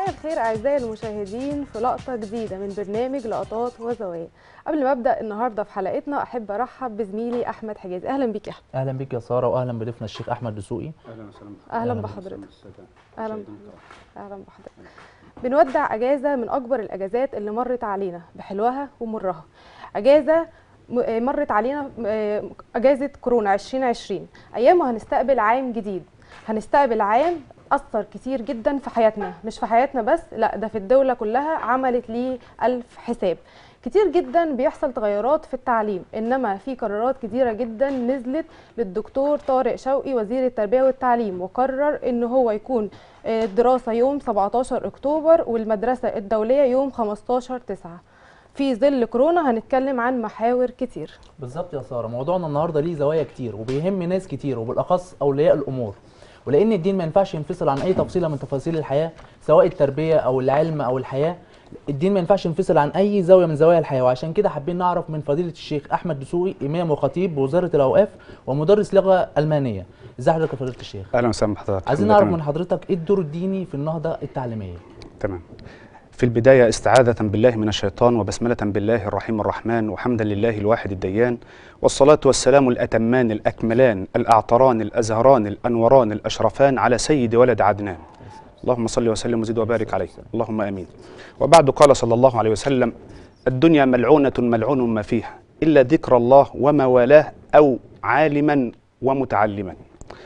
مساء الخير اعزائي المشاهدين في لقطه جديده من برنامج لقطات وزوايا قبل ما ابدا النهارده في حلقتنا احب ارحب بزميلي احمد حجازي اهلا بيك يا احمد اهلا بك يا ساره واهلا بضيفنا الشيخ احمد دسوقي اهلا وسهلا بحضرتك. اهلا أهلاً بحضرتك السادة اهلا المشاهدين بحضرتك اهلا بحضرتك بنودع اجازه من اكبر الاجازات اللي مرت علينا بحلوها ومرها اجازه م- مرت علينا آه، اجازه كورونا 2020 ايامه هنستقبل عام جديد هنستقبل عام اثر كتير جدا في حياتنا مش في حياتنا بس لا ده في الدوله كلها عملت ليه الف حساب كتير جدا بيحصل تغيرات في التعليم انما في قرارات كتيره جدا نزلت للدكتور طارق شوقي وزير التربيه والتعليم وقرر ان هو يكون آه، الدراسه يوم 17 اكتوبر والمدرسه الدوليه يوم 15 9 في ظل كورونا هنتكلم عن محاور كتير بالظبط يا ساره موضوعنا النهارده ليه زوايا كتير وبيهم ناس كتير وبالاخص اولياء الامور ولان الدين ما ينفعش ينفصل عن اي تفصيله من تفاصيل الحياه سواء التربيه او العلم او الحياه الدين ما ينفعش ينفصل عن اي زاويه من زوايا الحياه وعشان كده حابين نعرف من فضيله الشيخ احمد دسوقي امام وخطيب بوزاره الاوقاف ومدرس لغه المانيه ازي حضرتك يا فضيله الشيخ اهلا وسهلا بحضرتك عايزين الحمد نعرف لله من حضرتك ايه الدور الديني في النهضه التعليميه تمام في البداية استعاذة بالله من الشيطان وبسملة بالله الرحيم الرحمن وحمدا لله الواحد الديان والصلاة والسلام الأتمان الأكملان الأعطران الأزهران الأنوران الأشرفان على سيد ولد عدنان اللهم صل وسلم وزد وبارك عليه اللهم آمين وبعد قال صلى الله عليه وسلم الدنيا ملعونة ملعون ما فيها إلا ذكر الله وما والاه أو عالما ومتعلما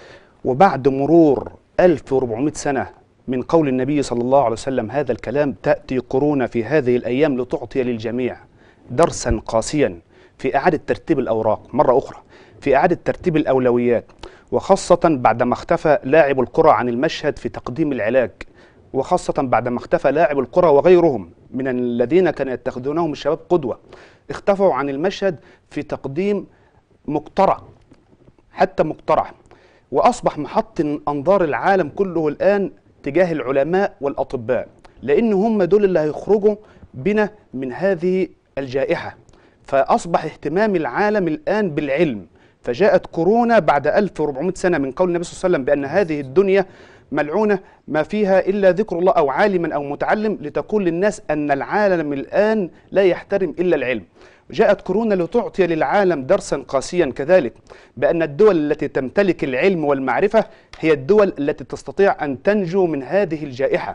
وبعد مرور 1400 سنة من قول النبي صلى الله عليه وسلم هذا الكلام تأتي قرون في هذه الأيام لتعطي للجميع درسا قاسيا في إعادة ترتيب الأوراق مرة أخرى في إعادة ترتيب الأولويات وخاصة بعدما اختفى لاعب الكرة عن المشهد في تقديم العلاج وخاصة بعدما اختفى لاعب الكرة وغيرهم من الذين كانوا يتخذونهم الشباب قدوة اختفوا عن المشهد في تقديم مقترع حتى مقترح واصبح محط انظار العالم كله الان تجاه العلماء والاطباء لان هم دول اللي هيخرجوا بنا من هذه الجائحه فاصبح اهتمام العالم الان بالعلم فجاءت كورونا بعد 1400 سنه من قول النبي صلى الله عليه وسلم بان هذه الدنيا ملعونه ما فيها الا ذكر الله او عالما او متعلم لتقول للناس ان العالم الان لا يحترم الا العلم جاءت كورونا لتعطي للعالم درسا قاسيا كذلك بأن الدول التي تمتلك العلم والمعرفة هي الدول التي تستطيع أن تنجو من هذه الجائحة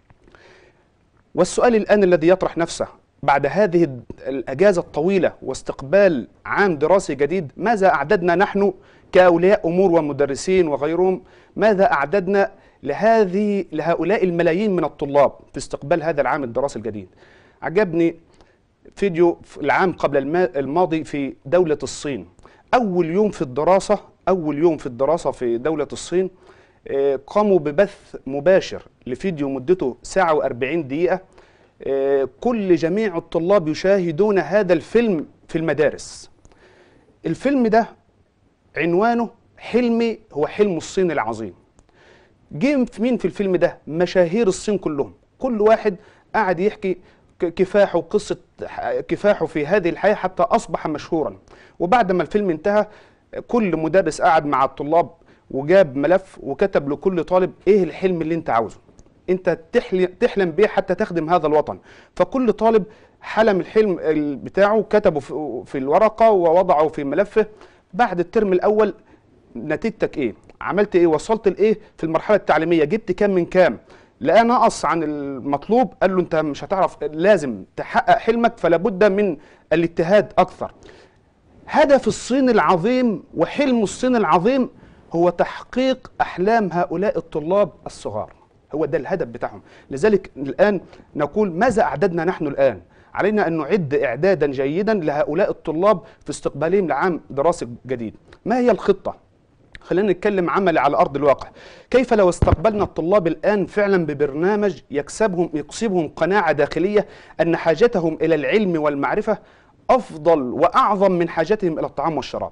والسؤال الآن الذي يطرح نفسه بعد هذه الأجازة الطويلة واستقبال عام دراسي جديد ماذا أعددنا نحن كأولياء أمور ومدرسين وغيرهم ماذا أعددنا لهذه لهؤلاء الملايين من الطلاب في استقبال هذا العام الدراسي الجديد عجبني فيديو في العام قبل الما- الماضي في دولة الصين أول يوم في الدراسة أول يوم في الدراسة في دولة الصين آه، قاموا ببث مباشر لفيديو مدته ساعة وأربعين دقيقة آه، كل جميع الطلاب يشاهدون هذا الفيلم في المدارس الفيلم ده عنوانه حلمي هو حلم الصين العظيم جه في مين في الفيلم ده مشاهير الصين كلهم كل واحد قاعد يحكي ك- كفاحه قصة ح- كفاحه في هذه الحياة حتى أصبح مشهورا وبعد ما الفيلم انتهى كل مدرس قعد مع الطلاب وجاب ملف وكتب لكل طالب ايه الحلم اللي انت عاوزه انت تحلم, تحلم بيه حتى تخدم هذا الوطن فكل طالب حلم الحلم ال- بتاعه كتبه في- في الورقة ووضعه في ملفه بعد الترم الأول نتيجتك ايه عملت ايه وصلت لايه في المرحله التعليميه جبت كام من كام لقى نقص عن المطلوب قال له انت مش هتعرف لازم تحقق حلمك فلا بد من الاجتهاد اكثر هدف الصين العظيم وحلم الصين العظيم هو تحقيق احلام هؤلاء الطلاب الصغار هو ده الهدف بتاعهم لذلك الان نقول ماذا اعددنا نحن الان علينا ان نعد اعدادا جيدا لهؤلاء الطلاب في استقبالهم لعام دراسي جديد ما هي الخطه خلينا نتكلم عملي على ارض الواقع كيف لو استقبلنا الطلاب الان فعلا ببرنامج يكسبهم يكسبهم قناعه داخليه ان حاجتهم الى العلم والمعرفه افضل واعظم من حاجتهم الى الطعام والشراب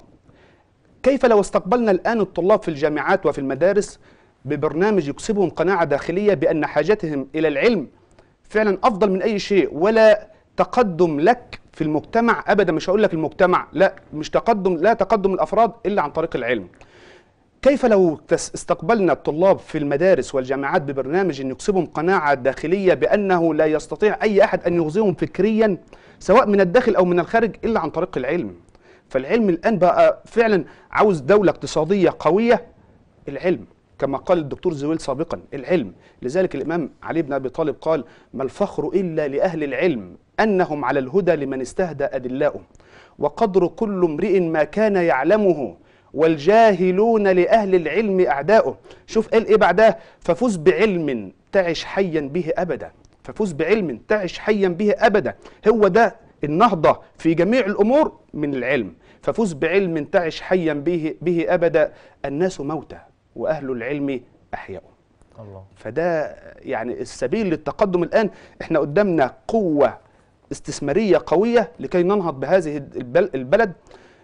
كيف لو استقبلنا الان الطلاب في الجامعات وفي المدارس ببرنامج يكسبهم قناعه داخليه بان حاجتهم الى العلم فعلا افضل من اي شيء ولا تقدم لك في المجتمع ابدا مش هقول لك المجتمع لا مش تقدم لا تقدم الافراد الا عن طريق العلم كيف لو تس- استقبلنا الطلاب في المدارس والجامعات ببرنامج ان يكسبهم قناعه داخليه بانه لا يستطيع اي احد ان يغزيهم فكريا سواء من الداخل او من الخارج الا عن طريق العلم. فالعلم الان بقى فعلا عاوز دوله اقتصاديه قويه العلم كما قال الدكتور زويل سابقا العلم لذلك الامام علي بن ابي طالب قال ما الفخر الا لاهل العلم انهم على الهدى لمن استهدى ادلاؤه وقدر كل امرئ ما كان يعلمه والجاهلون لاهل العلم اعداؤه شوف قال ايه بعدها ففوز بعلم تعش حيا به ابدا ففوز بعلم تعش حيا به ابدا هو ده النهضه في جميع الامور من العلم ففوز بعلم تعش حيا به به ابدا الناس موتى واهل العلم احياء الله فده يعني السبيل للتقدم الان احنا قدامنا قوه استثماريه قويه لكي ننهض بهذه البل- البلد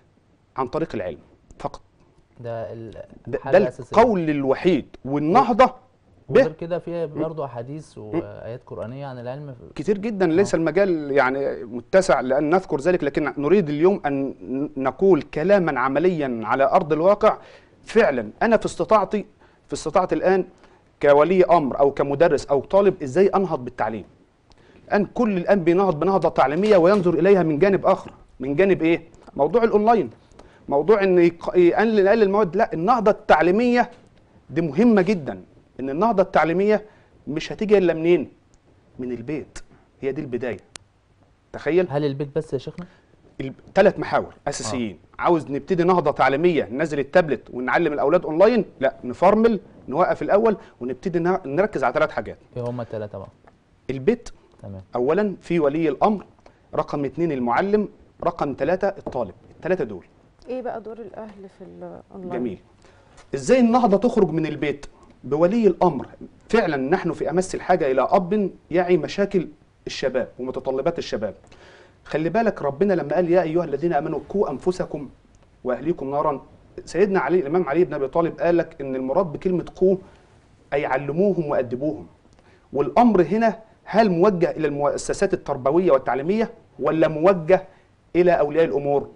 عن طريق العلم فقط ده ال- ده, الحاجة ده الأساسية. القول الوحيد والنهضه وغير به كده فيها برضه احاديث وايات قرانيه عن العلم كتير جدا ليس المجال يعني متسع لان نذكر ذلك لكن نريد اليوم ان نقول كلاما عمليا على ارض الواقع فعلا انا في استطاعتي في استطاعتي الان كولي امر او كمدرس او طالب ازاي انهض بالتعليم الان كل الان بينهض بنهضه تعليميه وينظر اليها من جانب اخر من جانب ايه موضوع الاونلاين موضوع ان يق- يقلل يقلل المواد لا النهضه التعليميه دي مهمه جدا ان النهضه التعليميه مش هتيجي الا منين من البيت هي دي البدايه تخيل هل البيت بس يا شيخنا؟ ثلاث محاور اساسيين آه. عاوز نبتدي نهضه تعليميه ننزل التابلت ونعلم الاولاد اونلاين لا نفرمل نوقف الاول ونبتدي ن- نركز على ثلاث حاجات ايه هما الثلاثه بقى؟ البيت تمام اولا في ولي الامر رقم اثنين المعلم رقم ثلاثة الطالب الثلاثة دول ايه بقى دور الاهل في الاونلاين جميل ازاي النهضة تخرج من البيت بولي الامر فعلا نحن في امس الحاجة الى اب يعي مشاكل الشباب ومتطلبات الشباب خلي بالك ربنا لما قال يا ايها الذين امنوا قوا انفسكم واهليكم نارا سيدنا علي الامام علي بن ابي طالب قال لك ان المراد بكلمه قوا اي علموهم وادبوهم والامر هنا هل موجه الى المؤسسات التربويه والتعليميه ولا موجه الى اولياء الامور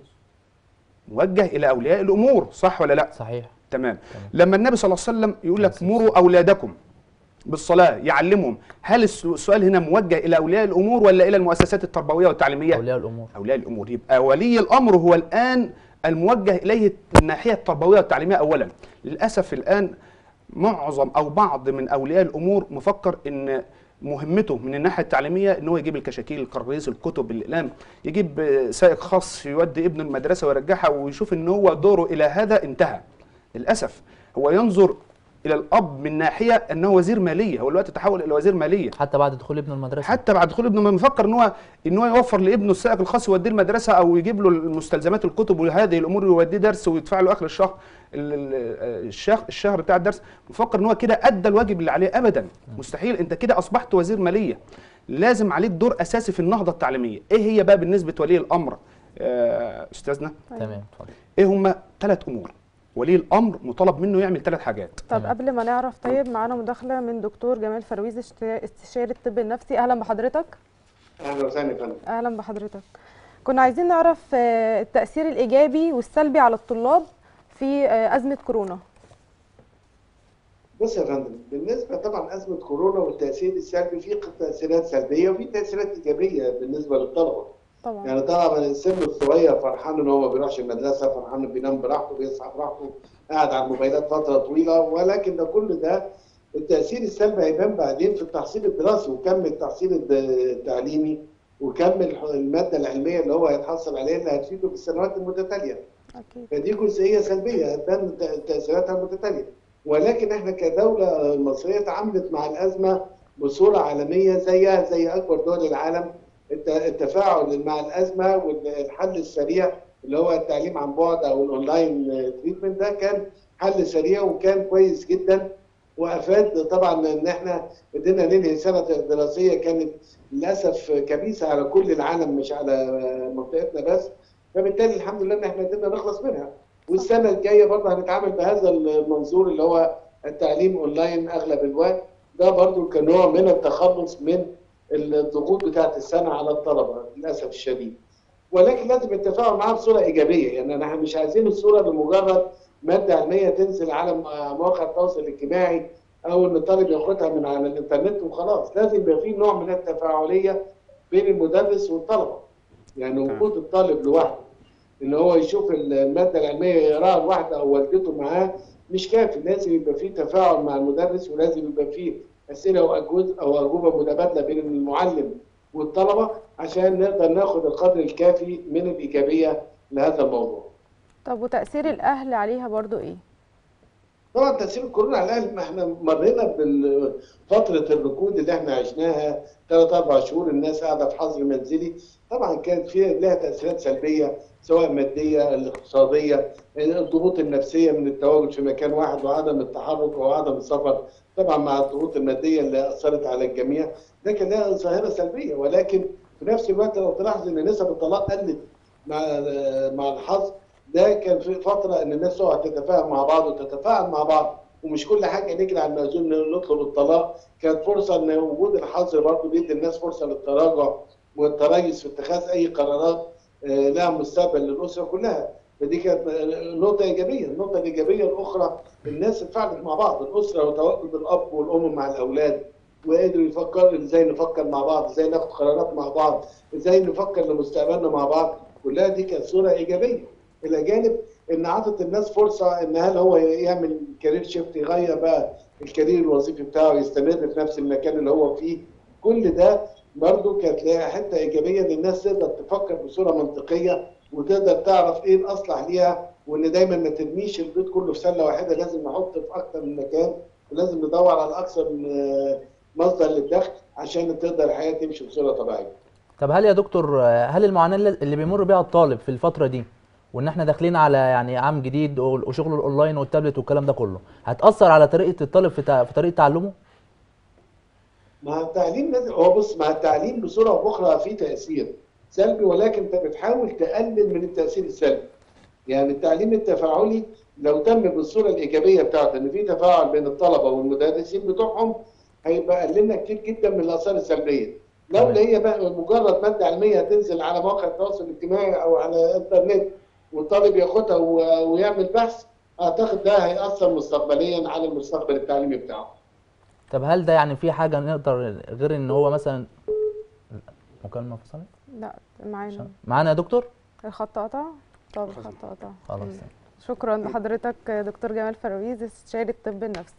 موجه الى اولياء الامور صح ولا لا صحيح تمام لما النبي صلى الله عليه وسلم يقول لك مروا اولادكم بالصلاه يعلمهم هل الس- السؤال هنا موجه الى اولياء الامور ولا الى المؤسسات التربويه والتعليميه اولياء الامور اولياء الامور يبقى ولي الامر هو الان الموجه اليه الناحيه التربويه والتعليميه اولا للاسف الان معظم او بعض من اولياء الامور مفكر ان مهمته من الناحيه التعليميه ان هو يجيب الكشاكيل الكراريس الكتب الاقلام يجيب آه، سائق خاص يودي ابنه المدرسه ويرجعها ويشوف ان هو دوره الى هذا انتهى للاسف هو ينظر الى الاب من ناحيه انه وزير ماليه هو دلوقتي تحول الى وزير ماليه حتى بعد دخول ابنه المدرسه حتى بعد دخول ابنه ما مفكر ان هو ان هو يوفر لابنه السائق الخاص يوديه المدرسه او يجيب له المستلزمات الكتب وهذه الامور يوديه درس ويدفع له اخر الشهر ال- ال- الشهر الشهر بتاع الدرس مفكر ان هو كده ادى الواجب اللي عليه ابدا مستحيل انت كده اصبحت وزير ماليه لازم عليك دور اساسي في النهضه التعليميه ايه هي بقى بالنسبه ولي الامر آه، استاذنا تمام اتفضل ايه هم ثلاث امور ولي الامر مطالب منه يعمل ثلاث حاجات طب تمام. قبل ما نعرف طيب معانا مداخله من دكتور جمال فرويز اشت- استشاري الطب النفسي اهلا بحضرتك اهلا وسهلا يا فندم اهلا بحضرتك كنا عايزين نعرف آه، التاثير الايجابي والسلبي على الطلاب في آه، ازمه كورونا بص يا فندم بالنسبه طبعا ازمه كورونا والتاثير السلبي في تاثيرات سلبيه وفي تاثيرات ايجابيه بالنسبه للطلبه طبعا يعني طبعا السن الصغير فرحان ان هو ما بيروحش المدرسه فرحان انه بينام براحته بيصحى براحته قاعد على الموبايلات فتره طويله ولكن ده كل ده التاثير السلبي هيبان بعدين في التحصيل الدراسي وكم التحصيل الد- التعليمي وكم الح- الماده العلميه اللي هو هيتحصل عليها اللي هتفيده في السنوات المتتاليه اكيد فدي جزئيه سلبيه هتبان ت- تاثيراتها المتتاليه ولكن احنا كدوله مصريه تعاملت مع الازمه بصوره عالميه زيها زي اكبر دول العالم الت- التفاعل مع الازمه والحل السريع اللي هو التعليم عن بعد او الاونلاين تريتمنت ده كان حل سريع وكان كويس جدا وافاد طبعا ان احنا قدرنا ننهي سنه دراسيه كانت للاسف كبيسه على كل العالم مش على منطقتنا بس فبالتالي الحمد لله ان احنا قدرنا نخلص منها والسنه الجايه برضه هنتعامل بهذا المنظور اللي هو التعليم اونلاين اغلب الوقت ده برضه كنوع من التخلص من الضغوط بتاعت السنه على الطلبه للاسف الشديد ولكن لازم التفاعل معاها بصوره ايجابيه يعني احنا مش عايزين الصوره لمجرد ماده علميه تنزل على مواقع التواصل الاجتماعي او ان الطالب ياخدها من على الانترنت وخلاص لازم يبقى في نوع من التفاعليه بين المدرس والطلبه يعني وجود الطالب لوحده ان هو يشوف الماده العلميه يقراها لوحده او والدته معاه مش كافي لازم يبقى في تفاعل مع المدرس ولازم يبقى في اسئله واجوبه او اجوبه متبادله بين المعلم والطلبه عشان نقدر ناخد القدر الكافي من الايجابيه لهذا الموضوع. طب وتأثير الأهل عليها برضو إيه؟ طبعا تاثير الكورونا على الاهل ما احنا مرينا بفتره الركود اللي احنا عشناها ثلاث اربع شهور الناس قاعده في حظر منزلي طبعا كانت فيها لها تاثيرات سلبيه سواء ماديه الاقتصاديه الضغوط النفسيه من التواجد في مكان واحد وعدم التحرك وعدم السفر طبعا مع الضغوط الماديه اللي اثرت على الجميع ده كان لها ظاهره سلبيه ولكن في نفس الوقت لو تلاحظ ان نسب الطلاق قلت مع مع الحظر ده كان في فتره ان الناس تقعد تتفاهم مع بعض وتتفاعل مع بعض ومش كل حاجه نجري على المأذون نطلب الطلاق كانت فرصه ان وجود الحظر برضه بيدي الناس فرصه للتراجع والتريث في اتخاذ اي قرارات لها مستقبل للاسره كلها فدي كانت نقطه ايجابيه، النقطه الايجابيه الاخرى الناس اتفاعلت مع بعض الاسره وتواجد الاب والام مع الاولاد وقدروا يفكروا ازاي نفكر مع بعض، ازاي ناخد قرارات مع بعض، ازاي نفكر لمستقبلنا مع بعض، كلها دي كانت صوره ايجابيه. الى جانب ان عطت الناس فرصه ان هل هو يعمل كارير شيفت يغير بقى الكارير الوظيفي بتاعه يستمر في نفس المكان اللي هو فيه كل ده برضه كانت لها حته ايجابيه ان الناس تقدر تفكر بصوره منطقيه وتقدر تعرف ايه الاصلح ليها وان دايما ما ترميش البيت كله في سله واحده لازم نحط في اكثر من مكان ولازم ندور على اكثر من مصدر للدخل عشان تقدر الحياه تمشي بصوره طبيعيه. طب هل يا دكتور هل المعاناه اللي بيمر بيها الطالب في الفتره دي وان احنا داخلين على يعني عام جديد وشغل الاونلاين والتابلت والكلام ده كله هتاثر على طريقه الطالب في, في طريقه تعلمه مع التعليم هو بص مع التعليم بصوره او باخرى في تاثير سلبي ولكن انت بتحاول تقلل من التاثير السلبي يعني التعليم التفاعلي لو تم بالصوره الايجابيه بتاعته ان في تفاعل بين الطلبه والمدرسين بتوعهم هيبقى قللنا كتير جدا من الاثار السلبيه لو هي بقى مجرد ماده علميه هتنزل على مواقع التواصل الاجتماعي او على الانترنت والطالب ياخدها ويعمل بحث اعتقد ده هياثر مستقبليا على المستقبل التعليمي بتاعه. طب هل ده يعني في حاجه نقدر غير ان هو مثلا مكالمه فصلت؟ لا معانا معانا يا دكتور؟ الخط قطع؟ طب الخط قطع خلاص شكرا لحضرتك دكتور جمال فرويز استشاري الطب النفسي.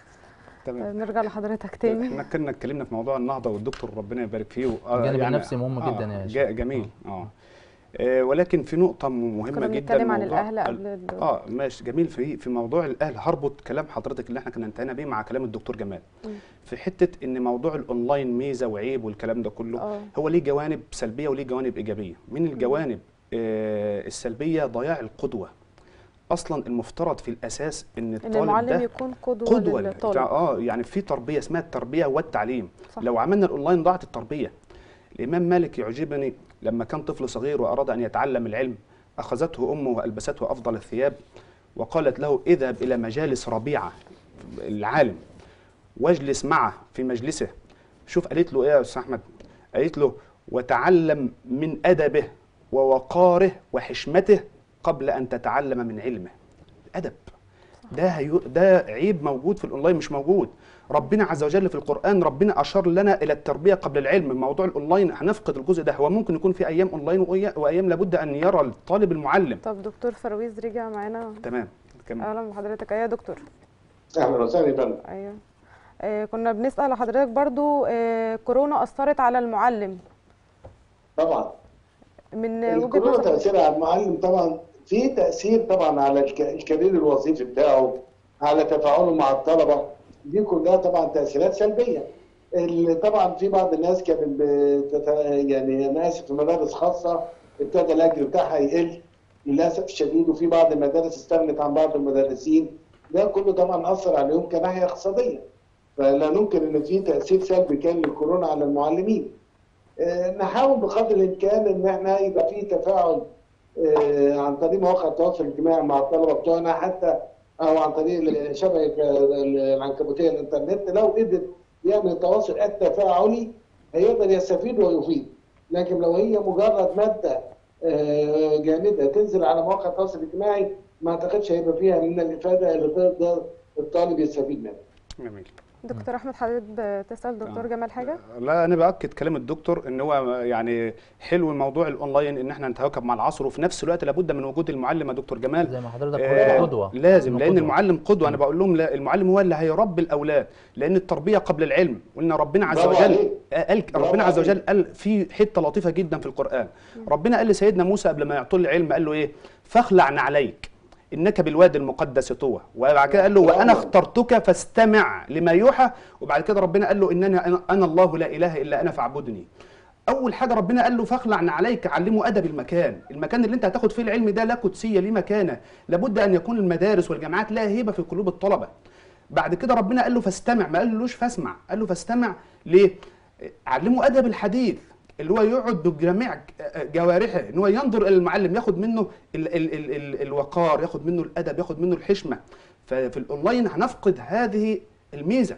تمام نرجع لحضرتك تاني احنا كنا اتكلمنا في موضوع النهضه والدكتور ربنا يبارك فيه الجانب يعني النفسي مهم آه جدا يا جا جميل اه آه ولكن في نقطة مهمة كنا جدا بنتكلم عن موضوع الأهل قبل ال- اه ماشي جميل في في موضوع الأهل هربط كلام حضرتك اللي احنا كنا انتهينا بيه مع كلام الدكتور جمال مم. في حتة إن موضوع الأونلاين ميزة وعيب والكلام ده كله اه هو ليه جوانب سلبية وليه جوانب إيجابية من الجوانب آه السلبية ضياع القدوة أصلا المفترض في الأساس إن ان الطالب المعلم ده يكون قدوه, قدوة للطالب اه يعني في تربية اسمها التربية والتعليم صح. لو عملنا الأونلاين ضاعت التربية الإمام مالك يعجبني لما كان طفل صغير وأراد أن يتعلم العلم أخذته أمه وألبسته أفضل الثياب وقالت له اذهب إلى مجالس ربيعة العالم واجلس معه في مجلسه شوف قالت له إيه يا أستاذ أحمد قالت له وتعلم من أدبه ووقاره وحشمته قبل أن تتعلم من علمه أدب ده هيو ده عيب موجود في الاونلاين مش موجود ربنا عز وجل في القران ربنا اشار لنا الى التربيه قبل العلم موضوع الاونلاين هنفقد الجزء ده هو ممكن يكون في ايام اونلاين وأي- وايام لابد ان يرى الطالب المعلم طب دكتور فرويز رجع معانا تمام كمل اهلا بحضرتك ايوه يا دكتور اهلا وسهلا يا فندم. ايوه آه كنا بنسال حضرتك برضو آه كورونا اثرت على المعلم طبعا من وجهه الكورونا نظر تاثيرها على المعلم طبعا في تاثير طبعا على الك- الكارير الوظيفي بتاعه على تفاعله مع الطلبه دي كلها طبعا تاثيرات سلبيه اللي طبعا في بعض الناس كانت بتت... يعني انا اسف في مدارس خاصه ابتدى الاجر بتاعها يقل للاسف الشديد وفي بعض المدارس استغنت عن بعض المدرسين ده كله طبعا اثر عليهم كناحيه اقتصاديه فلا ننكر ان في تاثير سلبي كان للكورونا على المعلمين آه، نحاول بقدر الامكان ان احنا يبقى في تفاعل آه، عن طريق مواقع التواصل الاجتماعي مع الطلبه بتوعنا حتى او عن طريق شبكه العنكبوتيه الانترنت لو قدر يعمل التواصل التفاعلي هيقدر يستفيد ويفيد لكن لو هي مجرد ماده آه، جامده تنزل على مواقع التواصل الاجتماعي ما اعتقدش هيبقى فيها من الافاده اللي تقدر الطالب يستفيد منها. جميل دكتور احمد حضرتك بتسال دكتور آه. جمال حاجه لا انا باكد كلام الدكتور ان هو يعني حلو الموضوع الاونلاين ان احنا نتواكب مع العصر وفي نفس الوقت لابد من وجود المعلم يا دكتور جمال زي ما حضرتك آه، قلت قدوه لازم إنه لان قدوة. المعلم قدوه انا بقول لهم لا المعلم هو اللي هيربي الاولاد لان التربيه قبل العلم قلنا ربنا عز برافو وجل عليك. آه، قال برافو ربنا عز عليك. وجل قال في حته لطيفه جدا في القران ربنا قال لسيدنا موسى قبل ما يعطيه العلم قال له ايه فاخلع عليك انك بالوادي المقدس طوى وبعد كده قال له وانا اخترتك فاستمع لما يوحى وبعد كده ربنا قال له انني انا أنا الله لا اله الا انا فاعبدني اول حاجه ربنا قال له فاخلع عليك علمه ادب المكان المكان اللي انت هتاخد فيه العلم ده لا قدسيه ليه مكانه لابد ان يكون المدارس والجامعات لها هيبه في قلوب الطلبه بعد كده ربنا قال له فاستمع ما قالوش فاسمع قال له فاستمع ليه علمه ادب الحديث اللي هو يقعد بجميع جوارحه ان هو ينظر الى المعلم ياخد منه ال ال ال ال الوقار ياخد منه الادب ياخد منه الحشمه ففي الاونلاين هنفقد هذه الميزه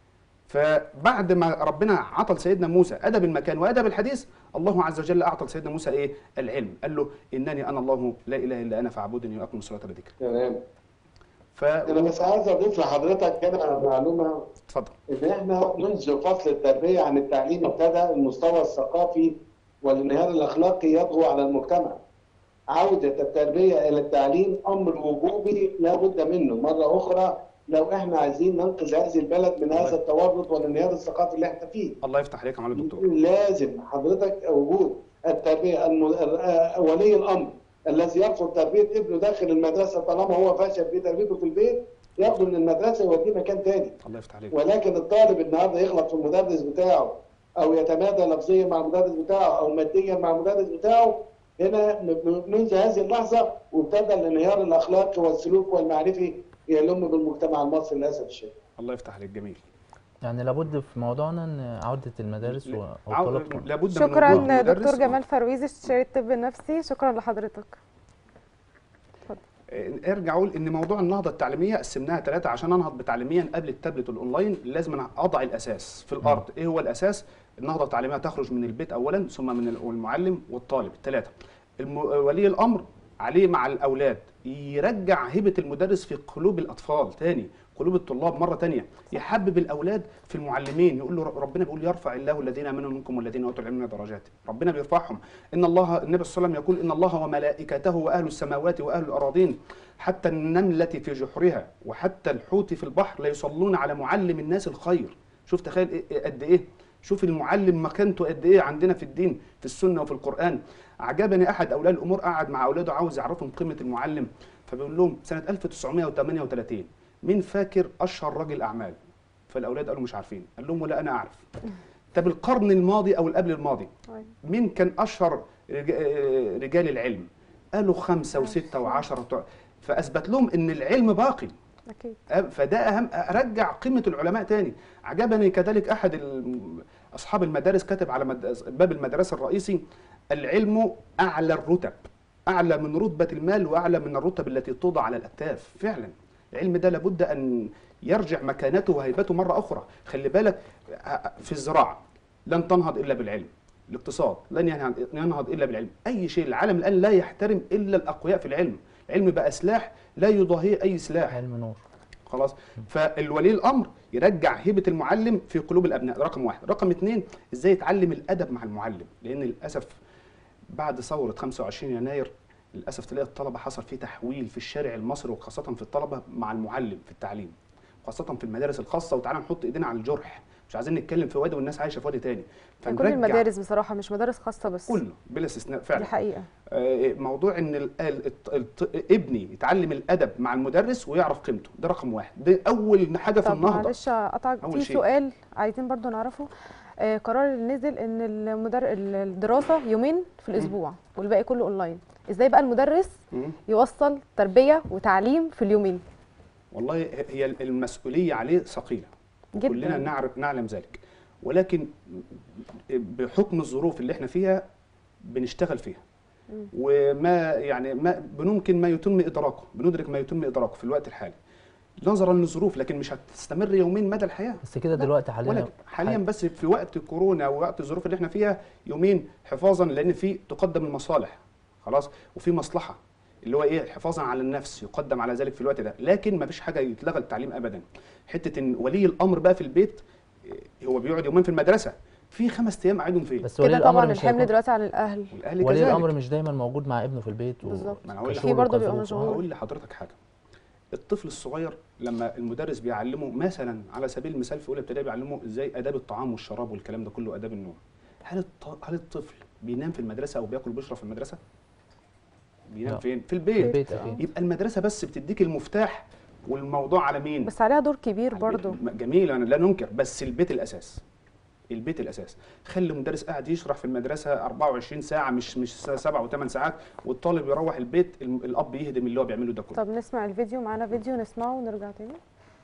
فبعد ما ربنا عطى لسيدنا موسى ادب المكان وادب الحديث الله عز وجل اعطى لسيدنا موسى ايه العلم قال له انني انا الله لا اله الا انا فاعبدني واقم الصلاه لذكري تمام. ف انا بس عايز اضيف لحضرتك هنا معلومه اتفضل ان احنا منذ فصل التربيه عن التعليم ابتدى المستوى الثقافي والانهيار الاخلاقي يطغو على المجتمع. عوده التربيه الى التعليم امر وجوبي لا بد منه مره اخرى لو احنا عايزين ننقذ هذه البلد من هذا التورط والانهيار الثقافي اللي احنا فيه. الله يفتح عليك يا معالي الدكتور لازم حضرتك وجود التربيه الم... آه، ولي الامر الذي يرفض تربيه ابنه داخل المدرسه طالما هو فشل في تربيته في البيت ياخده من المدرسه يوديه مكان تاني الله يفتح عليك ولكن الطالب النهارده يغلط في المدرس بتاعه او يتمادى لفظيا مع المدرس بتاعه او ماديا مع المدرس بتاعه هنا م- منذ هذه اللحظه وابتدى الانهيار الاخلاقي والسلوك والمعرفي يلم بالمجتمع المصري للاسف الشديد. الله يفتح عليك جميل يعني لابد في موضوعنا ان عوده المدارس و- عو- والطلاب لابد من شكرا وجود مدرس. دكتور جمال فرويز استشاري الطب النفسي شكرا لحضرتك آه، ارجع اقول ان موضوع النهضه التعليميه قسمناها ثلاثه عشان انهض بتعليميا قبل التابلت والاونلاين لازم أنا اضع الاساس في الارض ايه هو الاساس النهضه التعليميه تخرج من البيت اولا ثم من ال- المعلم والطالب الثلاثه الم... ولي الامر عليه مع الاولاد يرجع هبه المدرس في قلوب الاطفال تاني قلوب الطلاب مره تانية يحبب الاولاد في المعلمين يقول له ربنا بيقول يرفع الله الذين امنوا منكم والذين اوتوا العلم درجات ربنا بيرفعهم ان الله النبي صلى الله عليه وسلم يقول ان الله وملائكته واهل السماوات واهل الاراضين حتى النمله في جحرها وحتى الحوت في البحر لا يصلون على معلم الناس الخير شوف تخيل إيه- إيه- قد ايه شوف المعلم مكانته قد ايه عندنا في الدين في السنه وفي القران عجبني احد اولياء الامور قعد مع اولاده عاوز يعرفهم قيمه المعلم فبيقول لهم سنه 1938 مين فاكر اشهر راجل اعمال فالاولاد قالوا مش عارفين قال لهم ولا انا اعرف طب القرن الماضي او اللي قبل الماضي طيب. مين كان اشهر رج- آه، رجال العلم قالوا خمسة وستة وعشرة بتوع- فاثبت لهم ان العلم باقي اكيد أه، فده اهم ارجع قيمه العلماء تاني عجبني كذلك احد ال- اصحاب المدارس كتب على مد- باب المدرسه الرئيسي العلم اعلى الرتب اعلى من رتبه المال واعلى من الرتب التي توضع على الاكتاف فعلا العلم ده لابد ان يرجع مكانته وهيبته مره اخرى خلي بالك ع- في الزراعه لن تنهض الا بالعلم الاقتصاد لن ينهض- ينهض الا بالعلم اي شيء العالم الان لا يحترم الا الاقوياء في العلم العلم بقى سلاح لا يضاهيه اي سلاح علم نور خلاص فالولي الامر يرجع هيبه المعلم في قلوب الابناء ده رقم واحد رقم اثنين ازاي يتعلم الادب مع المعلم لان للاسف بعد ثوره 25 يناير للاسف تلاقي الطلبه حصل فيه تحويل في الشارع المصري وخاصه في الطلبه مع المعلم في التعليم خاصه في المدارس الخاصه وتعالى نحط ايدينا على الجرح مش عايزين نتكلم في وادي والناس عايشه في وادي تاني كل فنرجع المدارس بصراحه مش مدارس خاصه بس كله بلا استثناء دي فعلا حقيقه آه، موضوع ان ال- ال- الط- الط- ابني يتعلم الادب مع المدرس ويعرف قيمته ده رقم واحد ده اول حاجه في طب النهضه معلش اقطعك أول في شيء. سؤال عايزين برضو نعرفه آه قرار اللي نزل ان المدر... الدراسه يومين في الاسبوع والباقي كله اونلاين ازاي بقى المدرس مم. يوصل تربيه وتعليم في اليومين والله هي المسؤوليه عليه ثقيله جداً. كلنا نعرف نعلم ذلك ولكن بحكم الظروف اللي احنا فيها بنشتغل فيها وما يعني ما بنمكن ما يتم ادراكه بندرك ما يتم ادراكه في الوقت الحالي نظرا للظروف لكن مش هتستمر يومين مدى الحياه بس كده دلوقتي حاليا ولكن حاليا بس في وقت كورونا ووقت الظروف اللي احنا فيها يومين حفاظا لان في تقدم المصالح خلاص وفي مصلحه اللي هو ايه حفاظا على النفس يقدم على ذلك في الوقت ده لكن ما فيش حاجه يتلغى التعليم ابدا حته ان ولي الامر بقى في البيت إيه، هو بيقعد يومين في المدرسه في خمس ايام قاعدهم فين بس ولي كده الامر طبعا مش الحمل هيكون دلوقتي على الاهل والاهل ولي كذلك الامر مش دايما موجود مع ابنه في البيت و... بالظبط. ما أنا هقول لك في برضه بيبقى وكظروف. مشغول. هقول لحضرتك حاجه الطفل الصغير لما المدرس بيعلمه مثلا على سبيل المثال في اولى ابتدائي بيعلمه ازاي اداب الطعام والشراب والكلام ده كله اداب النوم هل الط... هل الطفل بينام في المدرسه او بياكل وبيشرب في المدرسه بينام لا. فين في في البيت البيت اكيد يبقى المدرسه بس بتديك المفتاح والموضوع على مين بس عليها دور كبير على البيت. برضو م- جميل انا لا ننكر بس البيت الاساس البيت الاساس خلي مدرس قاعد يشرح في المدرسه 24 ساعه مش مش سبع وثمان ساعات والطالب يروح البيت الم- الاب يهدم اللي هو بيعمله ده كله طب نسمع الفيديو معانا فيديو نسمعه ونرجع تاني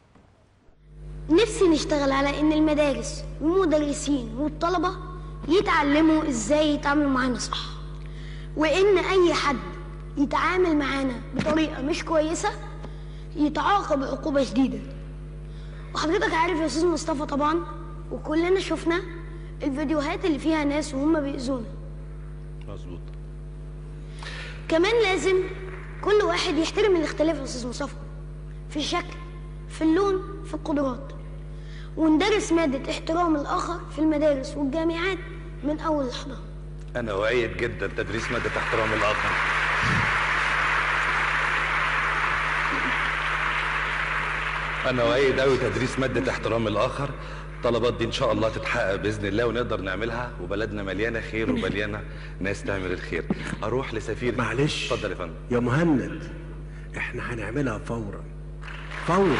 نفسي نشتغل على ان المدارس والمدرسين والطلبة يتعلموا ازاي يتعاملوا معانا صح وان اي حد يتعامل معانا بطريقة مش كويسة يتعاقب عقوبة شديدة وحضرتك عارف يا استاذ مصطفى طبعا وكلنا شفنا الفيديوهات اللي فيها ناس وهم بيأذونا مظبوط كمان لازم كل واحد يحترم الاختلاف يا استاذ مصطفى في الشكل في اللون في القدرات وندرس مادة احترام الآخر في المدارس والجامعات من أول الحضانة انا أؤيد جدا تدريس ماده احترام الاخر انا أؤيد قوي تدريس ماده احترام الاخر الطلبات دي ان شاء الله تتحقق باذن الله ونقدر نعملها وبلدنا مليانه خير ومليانه ناس تعمل الخير اروح لسفير معلش اتفضل يا فندم يا مهند احنا هنعملها فورا فورا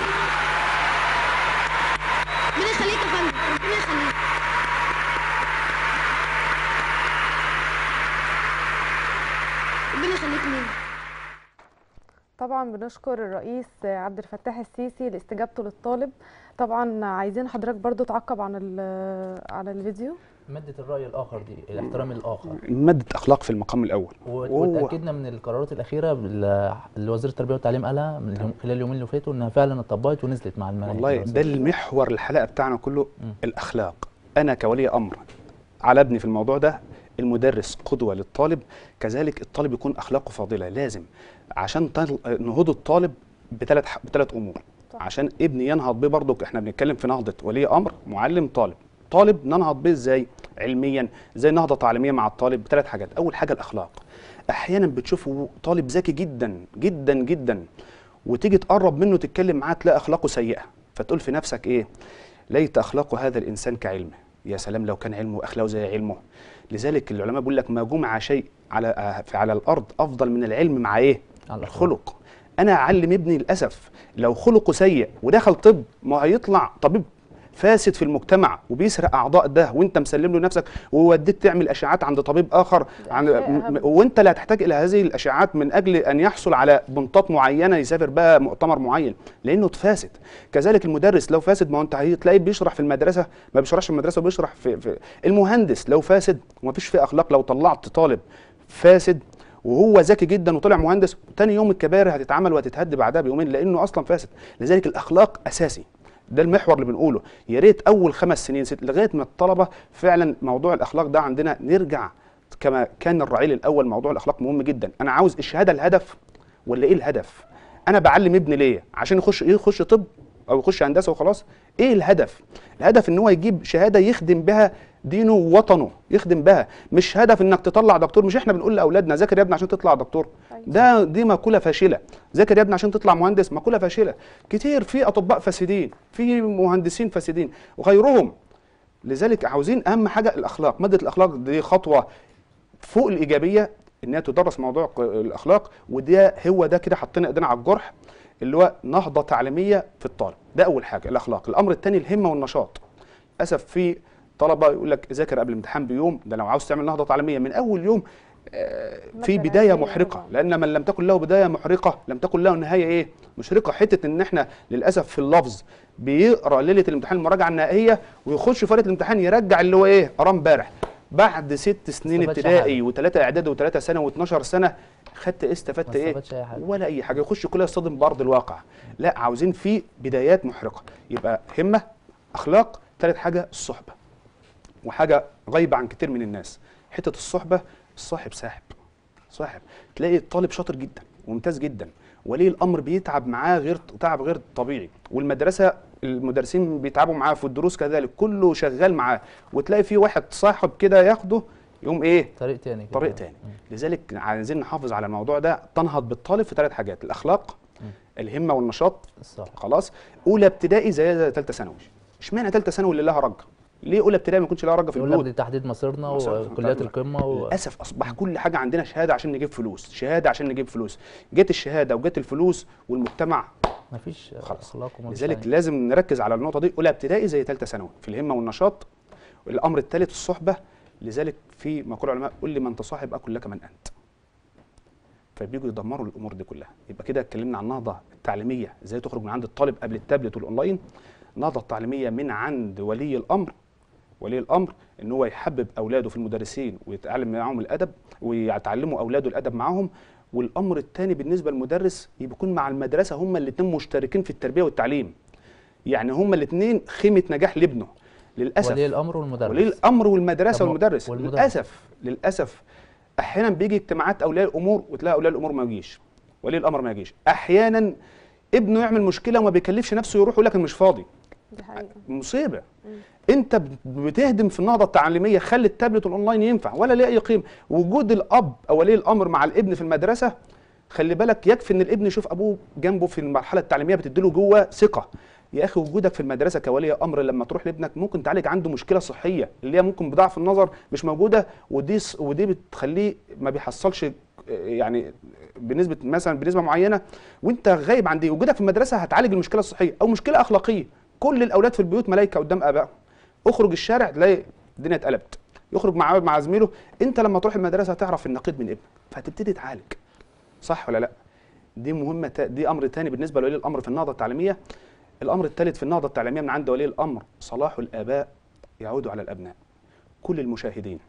ربنا يخليك يا فندم ربنا يخليك ربنا يخليك لينا طبعا بنشكر الرئيس عبد الفتاح السيسي لاستجابته للطالب طبعا عايزين حضرتك برضو تعقب عن ال- على الفيديو ماده الراي الاخر دي الاحترام الاخر ماده اخلاق في المقام الاول و- وهو- واتاكدنا من القرارات الاخيره بال- اللي وزير التربيه والتعليم قالها من اليوم- خلال اليومين اللي فاتوا انها فعلا اتطبقت ونزلت مع المناهج والله الدراسية. ده المحور الحلقه بتاعنا كله الاخلاق انا كولي امر على ابني في الموضوع ده المدرس قدوه للطالب كذلك الطالب يكون اخلاقه فاضله لازم عشان تل- نهوض الطالب بثلاث بثلاث امور صح. عشان ابني ينهض بيه برضك احنا بنتكلم في نهضه ولي امر معلم طالب طالب ننهض بيه ازاي علميا ازاي نهضه تعليميه مع الطالب بثلاث حاجات اول حاجه الاخلاق احيانا بتشوفه طالب ذكي جدا جدا جدا وتيجي تقرب منه تتكلم معاه تلاقي اخلاقه سيئه فتقول في نفسك ايه ليت اخلاق هذا الانسان كعلمه يا سلام لو كان علمه اخلاقه زي علمه لذلك العلماء بيقول لك ما جمع شيء على آه، في- على الارض افضل من العلم مع ايه على الأخلاق. الخلق انا اعلم ابني للاسف لو خلقه سيء ودخل طب ما هيطلع طبيب فاسد في المجتمع وبيسرق اعضاء ده وانت مسلم له نفسك ووديك تعمل اشعاعات عند طبيب اخر عن أشياء م- أهم. وانت لا تحتاج الى هذه الاشعاعات من اجل ان يحصل على بنطات معينه يسافر بقى مؤتمر معين لانه فاسد كذلك المدرس لو فاسد ما هو انت هتلاقيه بيشرح في المدرسه ما بيشرحش في المدرسه وبيشرح في, في المهندس لو فاسد وما فيش فيه اخلاق لو طلعت طالب فاسد وهو ذكي جدا وطلع مهندس تاني يوم الكباري هتتعمل وهتتهد بعدها بيومين لانه اصلا فاسد لذلك الاخلاق اساسي ده المحور اللي بنقوله يا ريت اول خمس سنين ست لغايه ما الطلبه فعلا موضوع الاخلاق ده عندنا نرجع كما كان الرعيل الاول موضوع الاخلاق مهم جدا انا عاوز الشهاده الهدف ولا ايه الهدف انا بعلم ابني ليه عشان يخش ايه يخش طب او يخش هندسه وخلاص ايه الهدف الهدف ان هو يجيب شهاده يخدم بها دينه ووطنه يخدم بها مش هدف انك تطلع دكتور مش احنا بنقول لاولادنا ذاكر يا ابني عشان تطلع دكتور ده دي مقوله فاشله ذاكر يا ابني عشان تطلع مهندس مقوله فاشله كتير في اطباء فاسدين في مهندسين فاسدين وغيرهم لذلك عاوزين اهم حاجه الاخلاق ماده الاخلاق دي خطوه فوق الايجابيه انها تدرس موضوع ق- الاخلاق وده هو ده كده حطينا ايدينا على الجرح اللي هو نهضه تعليميه في الطالب ده اول حاجه الاخلاق الامر الثاني الهمه والنشاط للاسف في طلبه يقول لك ذاكر قبل الامتحان بيوم ده لو عاوز تعمل نهضه تعليميه من اول يوم آه، في مادة بدايه رئيسية محرقه طبعاً. لان من لم تكن له بدايه محرقه لم تكن له نهايه ايه مشرقه حته ان احنا للاسف في اللفظ بيقرا ليله الامتحان المراجعه النهائيه ويخش في ليله الامتحان يرجع اللي هو ايه قراه امبارح بعد ست سنين استفادش ابتدائي حاجة. وثلاثه اعدادي وثلاثه سنه و12 سنه خدت ايه استفدت ما ايه استفادش أي حاجة. ولا اي حاجه يخش كلها يصطدم بارض الواقع لا عاوزين في بدايات محرقه يبقى همه اخلاق ثالث حاجه الصحبه وحاجه غايبه عن كتير من الناس حته الصحبه الصاحب ساحب صاحب تلاقي الطالب شاطر جدا ممتاز جدا ولي الامر بيتعب معاه غير تعب غير طبيعي والمدرسه المدرسين بيتعبوا معاه في الدروس كذلك كله شغال معاه وتلاقي في واحد صاحب كده ياخده يقوم ايه طريق تاني كده. طريق تاني لذلك عايزين نحافظ على الموضوع ده تنهض بالطالب في ثلاث حاجات الاخلاق الهمه والنشاط صح خلاص اولى ابتدائي زي زي ثالثه ثانوي اشمعنى ثالثه ثانوي اللي لها رجه ليه اولى ابتدائي ما يكونش لها رجه في يقول لك البيوت دي تحديد مصيرنا مصيرنا. وكليات القمه و... للاسف اصبح كل حاجه عندنا شهاده عشان نجيب فلوس شهاده عشان نجيب فلوس جت الشهاده وجت الفلوس والمجتمع مفيش خلاص. اخلاق ومفيش لذلك تعليم. لازم نركز على النقطه دي اولى ابتدائي زي ثالثه ثانوي في الهمه والنشاط الامر الثالث الصحبه لذلك في مقول العلماء قل لي من تصاحب اكن لك من انت فبيجوا يدمروا الامور دي كلها يبقى كده اتكلمنا عن النهضه التعليميه ازاي تخرج من عند الطالب قبل التابلت والاونلاين النهضه التعليميه من عند ولي الامر ولي الامر ان هو يحبب اولاده في المدرسين ويتعلم معاهم الادب ويتعلموا اولاده الادب معاهم والامر الثاني بالنسبه للمدرس يكون مع المدرسه هما الاثنين مشتركين في التربيه والتعليم يعني هما الاثنين خيمه نجاح لابنه للاسف ولي الامر والمدرس ولي الامر والمدرسه طب ما- والمدرس والمدرس. للاسف للاسف احيانا بيجي اجتماعات اولياء الامور وتلاقي اولياء الامور ما يجيش ولي الامر ما يجيش احيانا ابنه يعمل مشكله وما بيكلفش نفسه يروح يقول لك أنا مش فاضي دي حقيقة مصيبه انت بت- بتهدم في النهضه التعليميه خلي التابلت والاونلاين ينفع ولا ليه اي قيمه وجود الاب او ولي الامر مع الابن في المدرسه خلي بالك يكفي ان الابن يشوف ابوه جنبه في المرحله التعليميه بتديله جوه ثقه يا اخي وجودك في المدرسه كولي امر لما تروح لابنك ممكن تعالج عنده مشكله صحيه اللي هي ممكن بضعف النظر مش موجوده ودي ص- ودي بتخليه ما بيحصلش آه، يعني بنسبه مثلا بنسبه معينه وانت غايب عن دي وجودك في المدرسه هتعالج المشكله الصحيه او مشكله اخلاقيه كل الاولاد في البيوت ملايكه قدام ابائهم اخرج الشارع تلاقي الدنيا اتقلبت يخرج مع مع زميله انت لما تروح المدرسه هتعرف النقيض من ابنك فهتبتدي تعالج صح ولا لا دي مهمه تا- دي امر تاني بالنسبه لولي الامر في النهضه التعليميه الامر الثالث في النهضه التعليميه من عند ولي الامر صلاح الاباء يعود على الابناء كل المشاهدين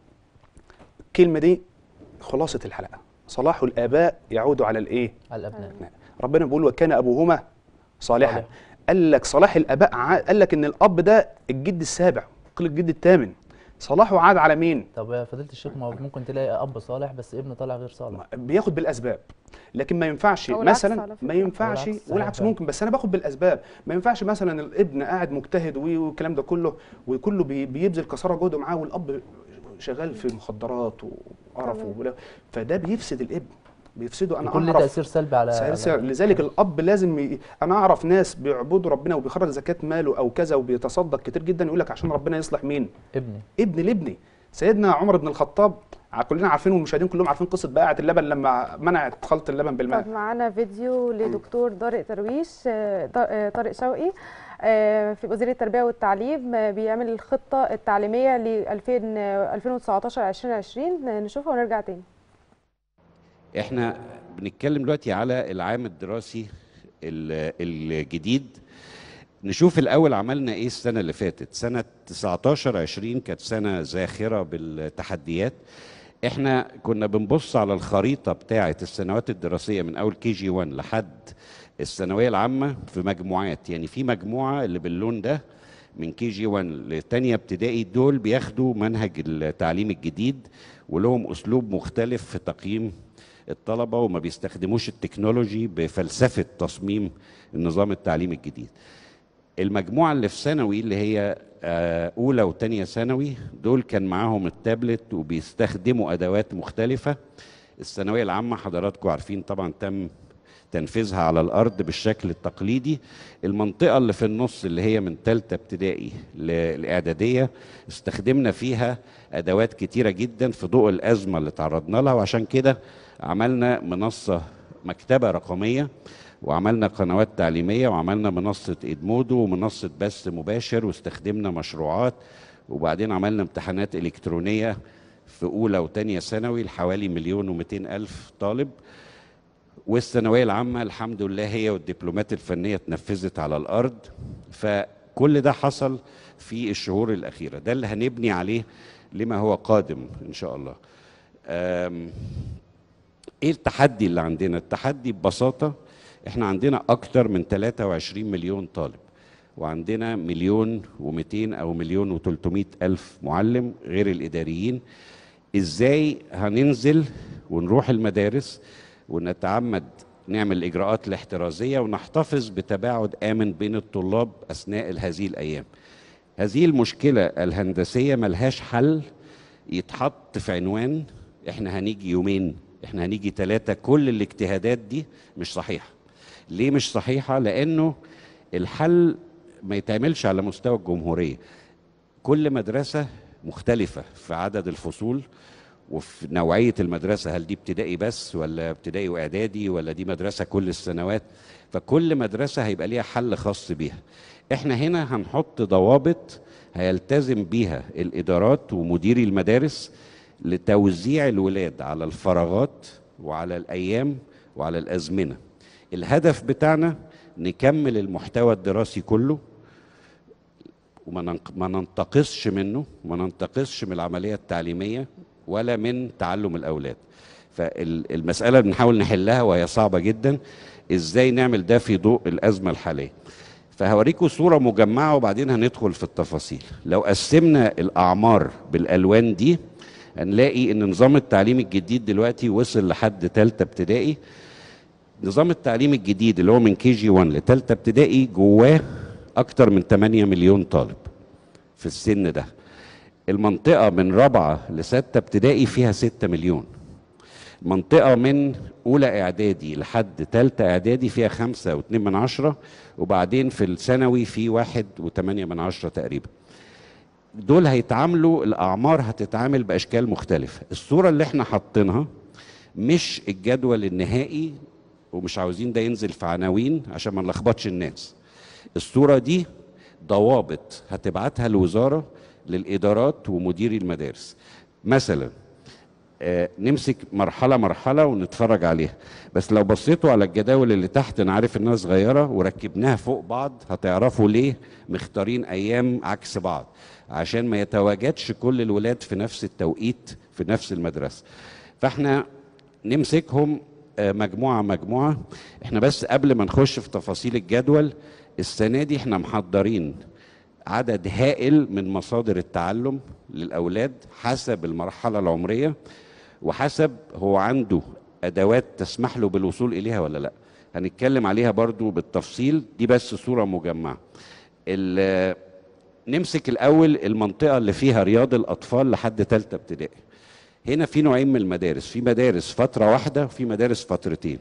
الكلمه دي خلاصه الحلقه صلاح الاباء يعود على الايه على الابناء ربنا بيقول وكان ابوهما صالحا صالح. قال لك صلاح الاباء ع- قال لك ان الاب ده الجد السابع قل الجد الثامن صلاحه عاد على مين طب يا فضيله الشيخ ما هو ممكن تلاقي اب صالح بس ابنه طالع غير صالح بياخد بالاسباب لكن ما ينفعش أو العكس مثلا على فكرة. ما ينفعش أو العكس، والعكس صحيح. ممكن بس انا باخد بالاسباب ما ينفعش مثلا الابن قاعد مجتهد وي- والكلام ده كله وكله بي- بيبذل كساره جهده معاه والاب شغال في مخدرات وقرف تمام. وبلا- فده بيفسد الابن بيفسده انا كل اعرف تاثير سلبي على, سعر على سعر لذلك الاب لازم ي... انا اعرف ناس بيعبدوا ربنا وبيخرج زكاه ماله او كذا وبيتصدق كتير جدا يقول لك عشان ربنا يصلح مين ابني ابن لابني سيدنا عمر بن الخطاب ع- كلنا عارفين والمشاهدين كلهم عارفين قصه بائعه اللبن لما منعت خلط اللبن بالماء طب معانا فيديو لدكتور طارق درويش آه، ط- آه، طارق شوقي آه، في وزير التربيه والتعليم آه، بيعمل الخطه التعليميه ل 2019 2020 آه، نشوفها ونرجع تاني احنا بنتكلم دلوقتي على العام الدراسي ال- الجديد نشوف الاول عملنا ايه السنه اللي فاتت سنه 19 20 كانت سنه زاخره بالتحديات احنا كنا بنبص على الخريطه بتاعه السنوات الدراسيه من اول كي جي 1 لحد الثانويه العامه في مجموعات يعني في مجموعه اللي باللون ده من كي جي 1 لتانية ابتدائي دول بياخدوا منهج التعليم الجديد ولهم اسلوب مختلف في تقييم الطلبه وما بيستخدموش التكنولوجي بفلسفه تصميم النظام التعليمي الجديد المجموعه اللي في ثانوي اللي هي آه، اولى وثانيه ثانوي دول كان معاهم التابلت وبيستخدموا ادوات مختلفه الثانويه العامه حضراتكم عارفين طبعا تم تنفيذها على الارض بالشكل التقليدي المنطقه اللي في النص اللي هي من ثالثه ابتدائي للاعداديه استخدمنا فيها ادوات كتيره جدا في ضوء الازمه اللي تعرضنا لها وعشان كده عملنا منصه مكتبه رقميه وعملنا قنوات تعليميه وعملنا منصه ادمودو ومنصه بث مباشر واستخدمنا مشروعات وبعدين عملنا امتحانات الكترونيه في اولى وثانيه ثانوي لحوالي مليون ومئتين الف طالب والثانويه العامه الحمد لله هي والدبلومات الفنيه اتنفذت على الارض فكل ده حصل في الشهور الاخيره ده اللي هنبني عليه لما هو قادم ان شاء الله أم، ايه التحدي اللي عندنا التحدي ببساطه احنا عندنا اكتر من 23 مليون طالب وعندنا مليون و200 او مليون و300 الف معلم غير الاداريين ازاي هننزل ونروح المدارس ونتعمد نعمل الإجراءات الاحترازية ونحتفظ بتباعد آمن بين الطلاب أثناء هذه الأيام هذه المشكلة الهندسية ملهاش حل يتحط في عنوان احنا هنيجي يومين احنا هنيجي ثلاثة كل الاجتهادات دي مش صحيحة ليه مش صحيحة لأنه الحل ما يتعملش على مستوى الجمهورية كل مدرسة مختلفة في عدد الفصول وفي نوعية المدرسة هل دي ابتدائي بس ولا ابتدائي وإعدادي ولا دي مدرسة كل السنوات فكل مدرسة هيبقى ليها حل خاص بيها احنا هنا هنحط ضوابط هيلتزم بيها الإدارات ومديري المدارس لتوزيع الولاد على الفراغات وعلى الأيام وعلى الأزمنة الهدف بتاعنا نكمل المحتوى الدراسي كله وما ننق- ما ننتقصش منه وما ننتقصش من العملية التعليمية ولا من تعلم الأولاد فالمسألة بنحاول نحلها وهي صعبة جدا ازاي نعمل ده في ضوء الأزمة الحالية فهوريكم صورة مجمعة وبعدين هندخل في التفاصيل لو قسمنا الأعمار بالألوان دي هنلاقي ان نظام التعليم الجديد دلوقتي وصل لحد تالتة ابتدائي نظام التعليم الجديد اللي هو من كي جي 1 لتالتة ابتدائي جواه أكتر من 8 مليون طالب في السن ده المنطقة من رابعة لستة ابتدائي فيها 6 مليون منطقة من أولى إعدادي لحد تالتة إعدادي فيها خمسة واتنين من عشرة وبعدين في الثانوي في واحد وتمانية من عشرة تقريبا دول هيتعاملوا الأعمار هتتعامل بأشكال مختلفة الصورة اللي احنا حاطينها مش الجدول النهائي ومش عاوزين ده ينزل في عناوين عشان ما نلخبطش الناس الصورة دي ضوابط هتبعتها الوزارة للإدارات ومديري المدارس مثلا آه، نمسك مرحلة مرحلة ونتفرج عليها بس لو بصيتوا على الجداول اللي تحت أنا عارف إنها صغيرة وركبناها فوق بعض هتعرفوا ليه مختارين أيام عكس بعض عشان ما يتواجدش كل الولاد في نفس التوقيت في نفس المدرسة فاحنا نمسكهم آه، مجموعة مجموعة احنا بس قبل ما نخش في تفاصيل الجدول السنة دي احنا محضرين عدد هائل من مصادر التعلم للأولاد حسب المرحلة العمرية وحسب هو عنده أدوات تسمح له بالوصول إليها ولا لا هنتكلم عليها برضو بالتفصيل دي بس صورة مجمعة ال- نمسك الأول المنطقة اللي فيها رياض الأطفال لحد تالتة ابتدائي هنا في نوعين من المدارس في مدارس فترة واحدة وفي مدارس فترتين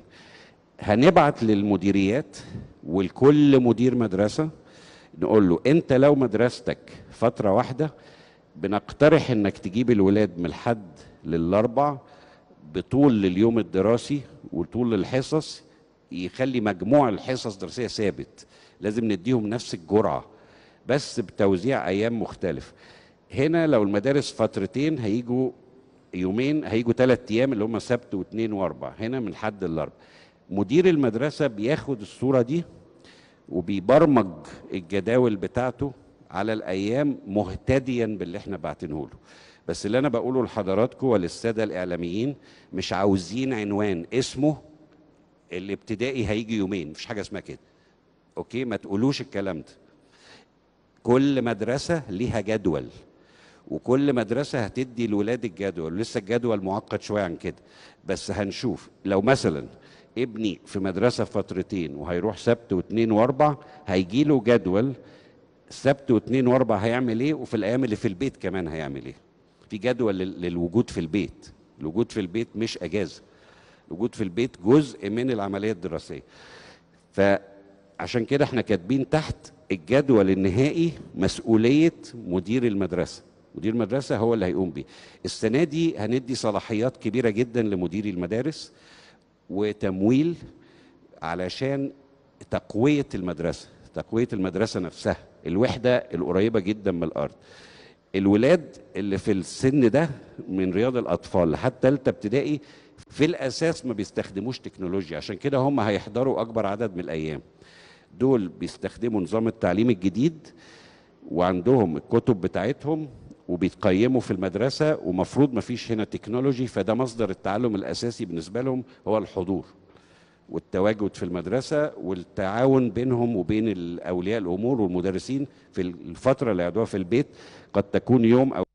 هنبعت للمديريات ولكل مدير مدرسة نقول له انت لو مدرستك فترة واحدة بنقترح انك تجيب الولاد من الحد للاربع بطول لليوم الدراسي وطول الحصص يخلي مجموع الحصص الدراسية ثابت لازم نديهم نفس الجرعة بس بتوزيع ايام مختلف هنا لو المدارس فترتين هيجوا يومين هيجوا ثلاث ايام اللي هم سبت واثنين واربع هنا من حد الاربع مدير المدرسه بياخد الصوره دي وبيبرمج الجداول بتاعته على الايام مهتديا باللي احنا باعتينه له بس اللي انا بقوله لحضراتكم وللساده الاعلاميين مش عاوزين عنوان اسمه الابتدائي هيجي يومين مفيش حاجه اسمها كده اوكي ما تقولوش الكلام ده كل مدرسه ليها جدول وكل مدرسة هتدي الولاد الجدول لسه الجدول معقد شوية عن كده بس هنشوف لو مثلا ابني في مدرسة فترتين وهيروح سبت واثنين واربع هيجي له جدول سبت واثنين واربع هيعمل ايه وفي الايام اللي في البيت كمان هيعمل ايه في جدول لل- للوجود في البيت الوجود في البيت مش اجازة الوجود في البيت جزء من العملية الدراسية فعشان كده احنا كاتبين تحت الجدول النهائي مسؤولية مدير المدرسة مدير المدرسة هو اللي هيقوم بيه السنة دي هندي صلاحيات كبيرة جدا لمديري المدارس وتمويل علشان تقوية المدرسة تقوية المدرسة نفسها الوحدة القريبة جدا من الأرض الولاد اللي في السن ده من رياض الأطفال لحد تالتة ابتدائي في الأساس ما بيستخدموش تكنولوجيا عشان كده هم هيحضروا أكبر عدد من الأيام دول بيستخدموا نظام التعليم الجديد وعندهم الكتب بتاعتهم وبيتقيموا في المدرسة ومفروض ما فيش هنا تكنولوجي فده مصدر التعلم الأساسي بالنسبة لهم هو الحضور والتواجد في المدرسة والتعاون بينهم وبين أولياء الأمور والمدرسين في الفترة اللي قعدوها في البيت قد تكون يوم أو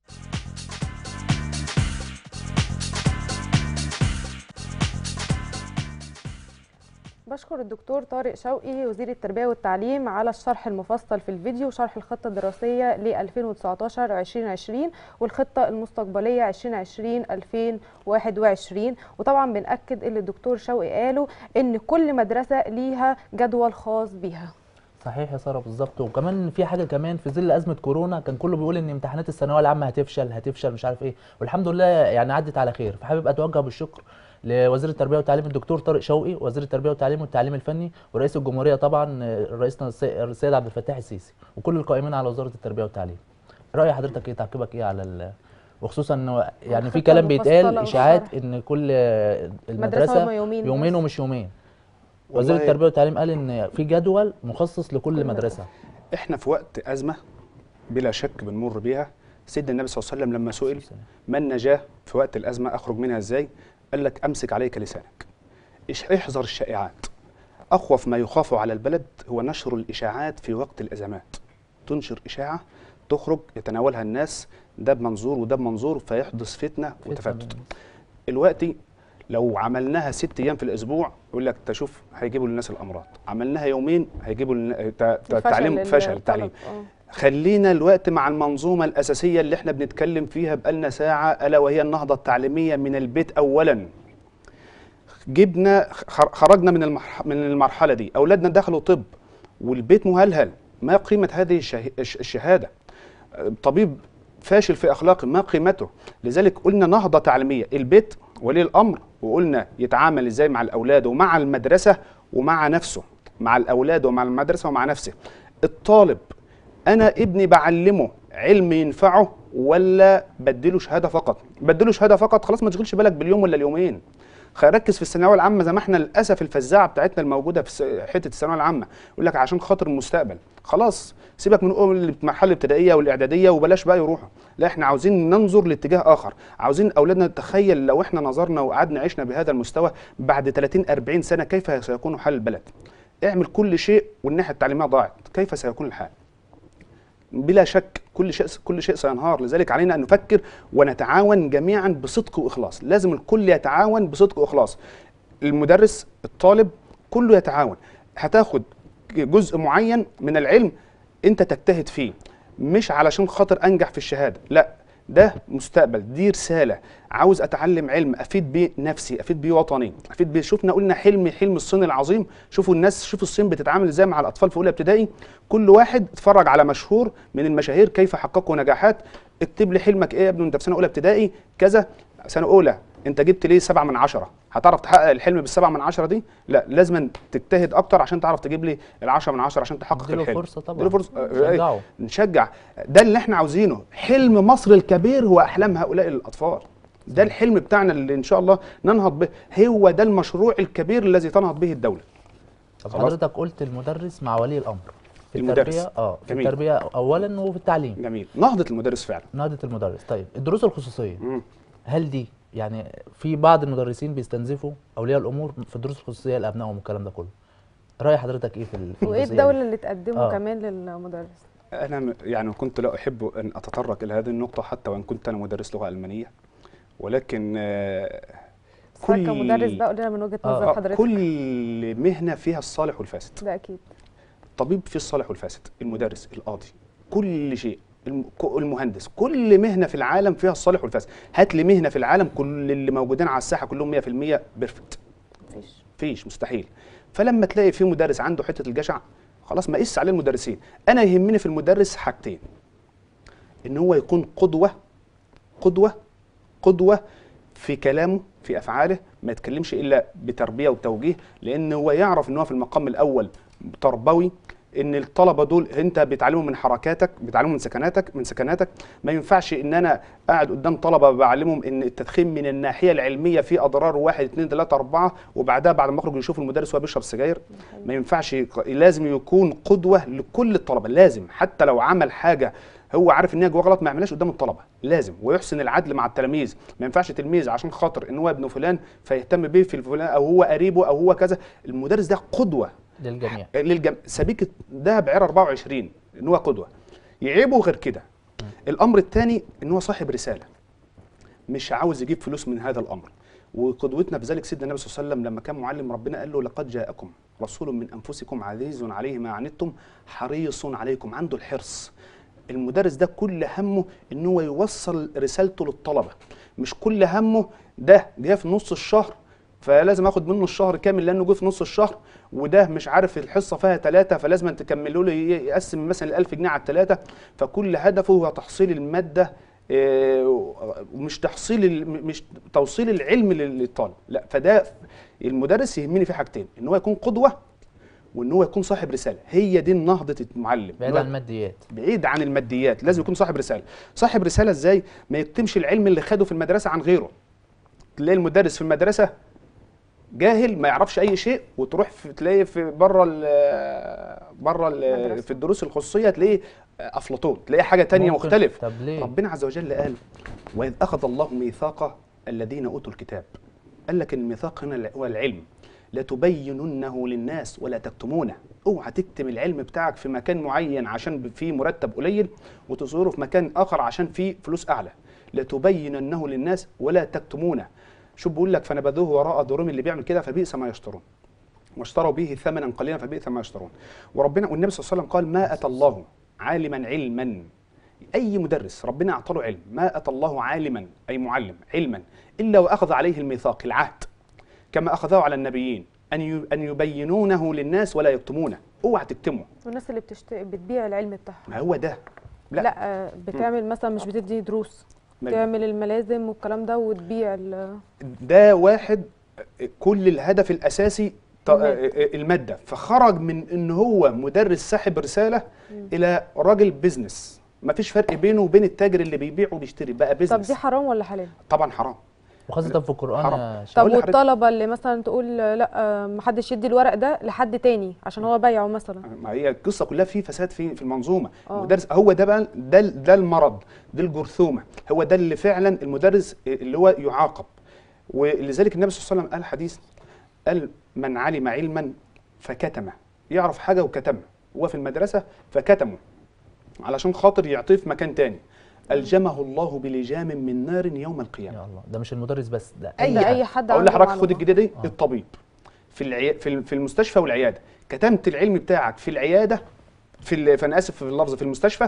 بشكر الدكتور طارق شوقي وزير التربية والتعليم على الشرح المفصل في الفيديو شرح الخطة الدراسية ل 2019 2020 والخطة المستقبلية 2020 2021 وطبعا بنأكد اللي الدكتور شوقي قاله ان كل مدرسة ليها جدول خاص بيها صحيح يا ساره بالظبط وكمان في حاجه كمان في ظل ازمه كورونا كان كله بيقول ان امتحانات الثانويه العامه هتفشل هتفشل مش عارف ايه والحمد لله يعني عدت على خير فحابب اتوجه بالشكر لوزير التربيه والتعليم الدكتور طارق شوقي وزير التربيه والتعليم والتعليم الفني ورئيس الجمهوريه طبعا رئيسنا السي- السيد عبد الفتاح السيسي وكل القائمين على وزاره التربيه والتعليم راي حضرتك ايه تعقيبك ايه على ال وخصوصا انه يعني في الخطة كلام بيتقال المفصلة اشاعات والشرح. ان كل مدرسة المدرسه هما يومين يومين بس. ومش يومين وزير والله- التربيه والتعليم قال ان في جدول مخصص لكل كل مدرسه احنا في وقت ازمه بلا شك بنمر بيها سيدنا النبي صلى الله عليه وسلم لما سئل ما النجاه في وقت الازمه اخرج منها ازاي قال لك امسك عليك لسانك إش- احذر الشائعات اخوف ما يخاف على البلد هو نشر الاشاعات في وقت الازمات تنشر اشاعه تخرج يتناولها الناس ده بمنظور وده بمنظور فيحدث فتنه وتفتت دلوقتي لو عملناها ست ايام في الاسبوع يقول لك تشوف هيجيبوا للناس الامراض عملناها يومين هيجيبوا للن- ت- ت- التعليم الفشل فشل للطلب. التعليم آه. خلينا الوقت مع المنظومة الأساسية اللي احنا بنتكلم فيها بقالنا ساعة ألا وهي النهضة التعليمية من البيت أولا جبنا خر- خرجنا من المرح من المرحلة دي أولادنا دخلوا طب والبيت مهلهل ما قيمة هذه الشه- الش- الشهادة طبيب فاشل في أخلاقه ما قيمته لذلك قلنا نهضة تعليمية البيت ولي الأمر وقلنا يتعامل إزاي مع الأولاد ومع المدرسة ومع نفسه مع الأولاد ومع المدرسة ومع نفسه الطالب انا ابني بعلمه علم ينفعه ولا بديله شهاده فقط بديله شهاده فقط خلاص ما تشغلش بالك باليوم ولا اليومين خ- ركز في الثانويه العامه زي ما احنا للاسف الفزاعه بتاعتنا الموجوده في س- حته الثانويه العامه يقول لك عشان خاطر المستقبل خلاص سيبك من أم- المرحله الابتدائيه والاعداديه وبلاش بقى يروحوا لا احنا عاوزين ننظر لاتجاه اخر عاوزين اولادنا نتخيل لو احنا نظرنا وقعدنا عشنا بهذا المستوى بعد 30 40 سنه كيف سيكون حال البلد اعمل كل شيء والناحيه التعليميه ضاعت كيف سيكون الحال بلا شك كل شيء كل شيء سينهار لذلك علينا ان نفكر ونتعاون جميعا بصدق واخلاص لازم الكل يتعاون بصدق واخلاص المدرس الطالب كله يتعاون هتاخد جزء معين من العلم انت تجتهد فيه مش علشان خاطر انجح في الشهاده لا ده مستقبل دي رساله عاوز اتعلم علم افيد بيه نفسي افيد بيه وطني افيد بيه شفنا قلنا حلمي حلم الصين العظيم شوفوا الناس شوفوا الصين بتتعامل ازاي مع الاطفال في اولى ابتدائي كل واحد اتفرج على مشهور من المشاهير كيف حققوا نجاحات اكتب لي حلمك ايه يا ابني انت في سنه اولى ابتدائي كذا سنه اولى انت جبت ليه سبعة من عشرة هتعرف تحقق الحلم بالسبعة من عشرة دي لا لازم تجتهد اكتر عشان تعرف تجيب لي العشرة من عشرة عشان تحقق اديله الحلم فرصة طبعا. اديله فرصه آه، شجعه. نشجع ده اللي احنا عاوزينه حلم مصر الكبير هو احلام هؤلاء الاطفال ده الحلم بتاعنا اللي ان شاء الله ننهض به هو ده المشروع الكبير الذي تنهض به الدوله طب خلاص. حضرتك قلت المدرس مع ولي الامر في المدرس. التربيه اه في جميل. التربيه اولا وفي التعليم جميل نهضه المدرس فعلا نهضه المدرس طيب الدروس الخصوصيه مم. هل دي يعني في بعض المدرسين بيستنزفوا اولياء الامور في الدروس الخصوصيه لابنائهم والكلام ده كله راي حضرتك ايه في ال- في وايه الجزئية دي؟ الدوله اللي تقدمه آه. كمان للمدرس انا م- يعني كنت لا احب ان اتطرق الى هذه النقطه حتى وان كنت انا مدرس لغه المانيه ولكن آه، بس حضرتك كمدرس بقى قول لنا من وجهه آه، نظر آه، حضرتك كل مهنه فيها الصالح والفاسد ده اكيد الطبيب فيه الصالح والفاسد المدرس القاضي كل شيء الم- ك- المهندس كل مهنه في العالم فيها الصالح والفاسد هات لي مهنه في العالم كل اللي موجودين على الساحه كلهم 100% بيرفكت مفيش فيش مستحيل فلما تلاقي في مدرس عنده حته الجشع خلاص ما قيس عليه المدرسين انا يهمني في المدرس حاجتين ان هو يكون قدوه قدوه قدوه في كلامه في افعاله ما يتكلمش الا بتربيه وتوجيه لان هو يعرف ان هو في المقام الاول تربوي ان الطلبه دول انت بتعلمهم من حركاتك بتعلمهم من سكناتك من سكناتك ما ينفعش ان انا قاعد قدام طلبه بعلمهم ان التدخين من الناحيه العلميه فيه اضرار واحد اثنين ثلاثه اربعه وبعدها بعد ما اخرج يشوفوا المدرس وهو بيشرب سجاير ما ينفعش يق- لازم يكون قدوه لكل الطلبه لازم حتى لو عمل حاجه هو عارف ان هي جوه غلط ما يعملهاش قدام الطلبه لازم ويحسن العدل مع التلاميذ ما ينفعش تلميذ عشان خاطر ان هو ابن فلان فيهتم بيه في الفلان او هو قريبه او هو كذا المدرس ده قدوه للجميع للجم... سبيكه دهب عيار 24 ان هو قدوه يعيبه غير كده الامر الثاني ان هو صاحب رساله مش عاوز يجيب فلوس من هذا الامر وقدوتنا في ذلك سيدنا النبي صلى الله عليه وسلم لما كان معلم ربنا قال له لقد جاءكم رسول من انفسكم عزيز عليه ما عنتم حريص عليكم عنده الحرص المدرس ده كل همه ان هو يوصل رسالته للطلبه مش كل همه ده جه في نص الشهر فلازم اخد منه الشهر كامل لانه جه في نص الشهر وده مش عارف الحصه فيها ثلاثه فلازم تكملوا له يقسم مثلا ال 1000 جنيه على الثلاثه فكل هدفه هو تحصيل الماده آه، ومش تحصيل ال- مش توصيل العلم لل- للطالب لا فده المدرس يهمني في حاجتين ان هو يكون قدوه وان هو يكون صاحب رساله هي دي نهضه المعلم بعيد إن هو عن الماديات بعيد عن الماديات لازم يكون صاحب رساله صاحب رساله ازاي ما يكتمش العلم اللي خده في المدرسه عن غيره تلاقي المدرس في المدرسه جاهل ما يعرفش اي شيء وتروح في تلاقي في بره بره المدرسة. في الدروس الخصوصيه تلاقيه افلاطون تلاقيه حاجه تانية ممكن- مختلف طب ليه؟ ربنا عز وجل قال واذ اخذ الله ميثاق الذين اوتوا الكتاب قال لك الميثاق هنا هو العلم لتبيننه للناس ولا تكتمونه اوعى تكتم العلم بتاعك في مكان معين عشان فيه مرتب قليل وتصوره في مكان اخر عشان فيه فلوس اعلى لتبيننه للناس ولا تكتمونه شو بيقول لك فنبذوه وراء ظهورهم اللي بيعمل كده فبئس ما يشترون واشتروا به ثمنا قليلا فبئس ما يشترون وربنا والنبي صلى الله عليه وسلم قال ما اتى الله عالما علما اي مدرس ربنا اعطى له علم ما اتى الله عالما اي معلم علما الا واخذ عليه الميثاق العهد كما اخذه على النبيين ان ي- ان يبينونه للناس ولا يكتمونه اوعى تكتمه والناس اللي بتشت... بتبيع العلم بتاعها ما هو ده لا, لا. لا آه، بتعمل مثلا مش بتدي دروس ما- تعمل الملازم والكلام ده وتبيع ال... ده واحد كل الهدف الاساسي ط- المادة. الماده فخرج من ان هو مدرس ساحب رساله الى راجل بيزنس ما فيش فرق بينه وبين التاجر اللي بيبيع وبيشتري بقى طب بيزنس دي حرام ولا حلال طبعا حرام وخاصة في القرآن حرام. يا شيخ. طب أقول لحضرتك- والطلبه اللي مثلا تقول آه، لا آه، محدش يدي الورق ده لحد تاني عشان هو بايعه مثلا ما هي القصه كلها في فساد في في المنظومه آه. المدرس هو ده بقى ده ده المرض دي الجرثومه هو ده اللي فعلا المدرس اللي هو يعاقب ولذلك النبي صلى الله عليه وسلم قال حديث قال من علم علما فكتمه يعرف حاجه وكتمها هو في المدرسه فكتمه علشان خاطر يعطيه في مكان تاني الجمه الله بلجام من نار يوم القيامه يا الله ده مش المدرس بس ده ده اي اي حد حد اقول عنده لحضرتك خد معلومة. الجديده دي آه. الطبيب في العي... في ال- في المستشفى والعياده كتمت العلم بتاعك في العياده في ال... فانا اسف في اللفظ في المستشفى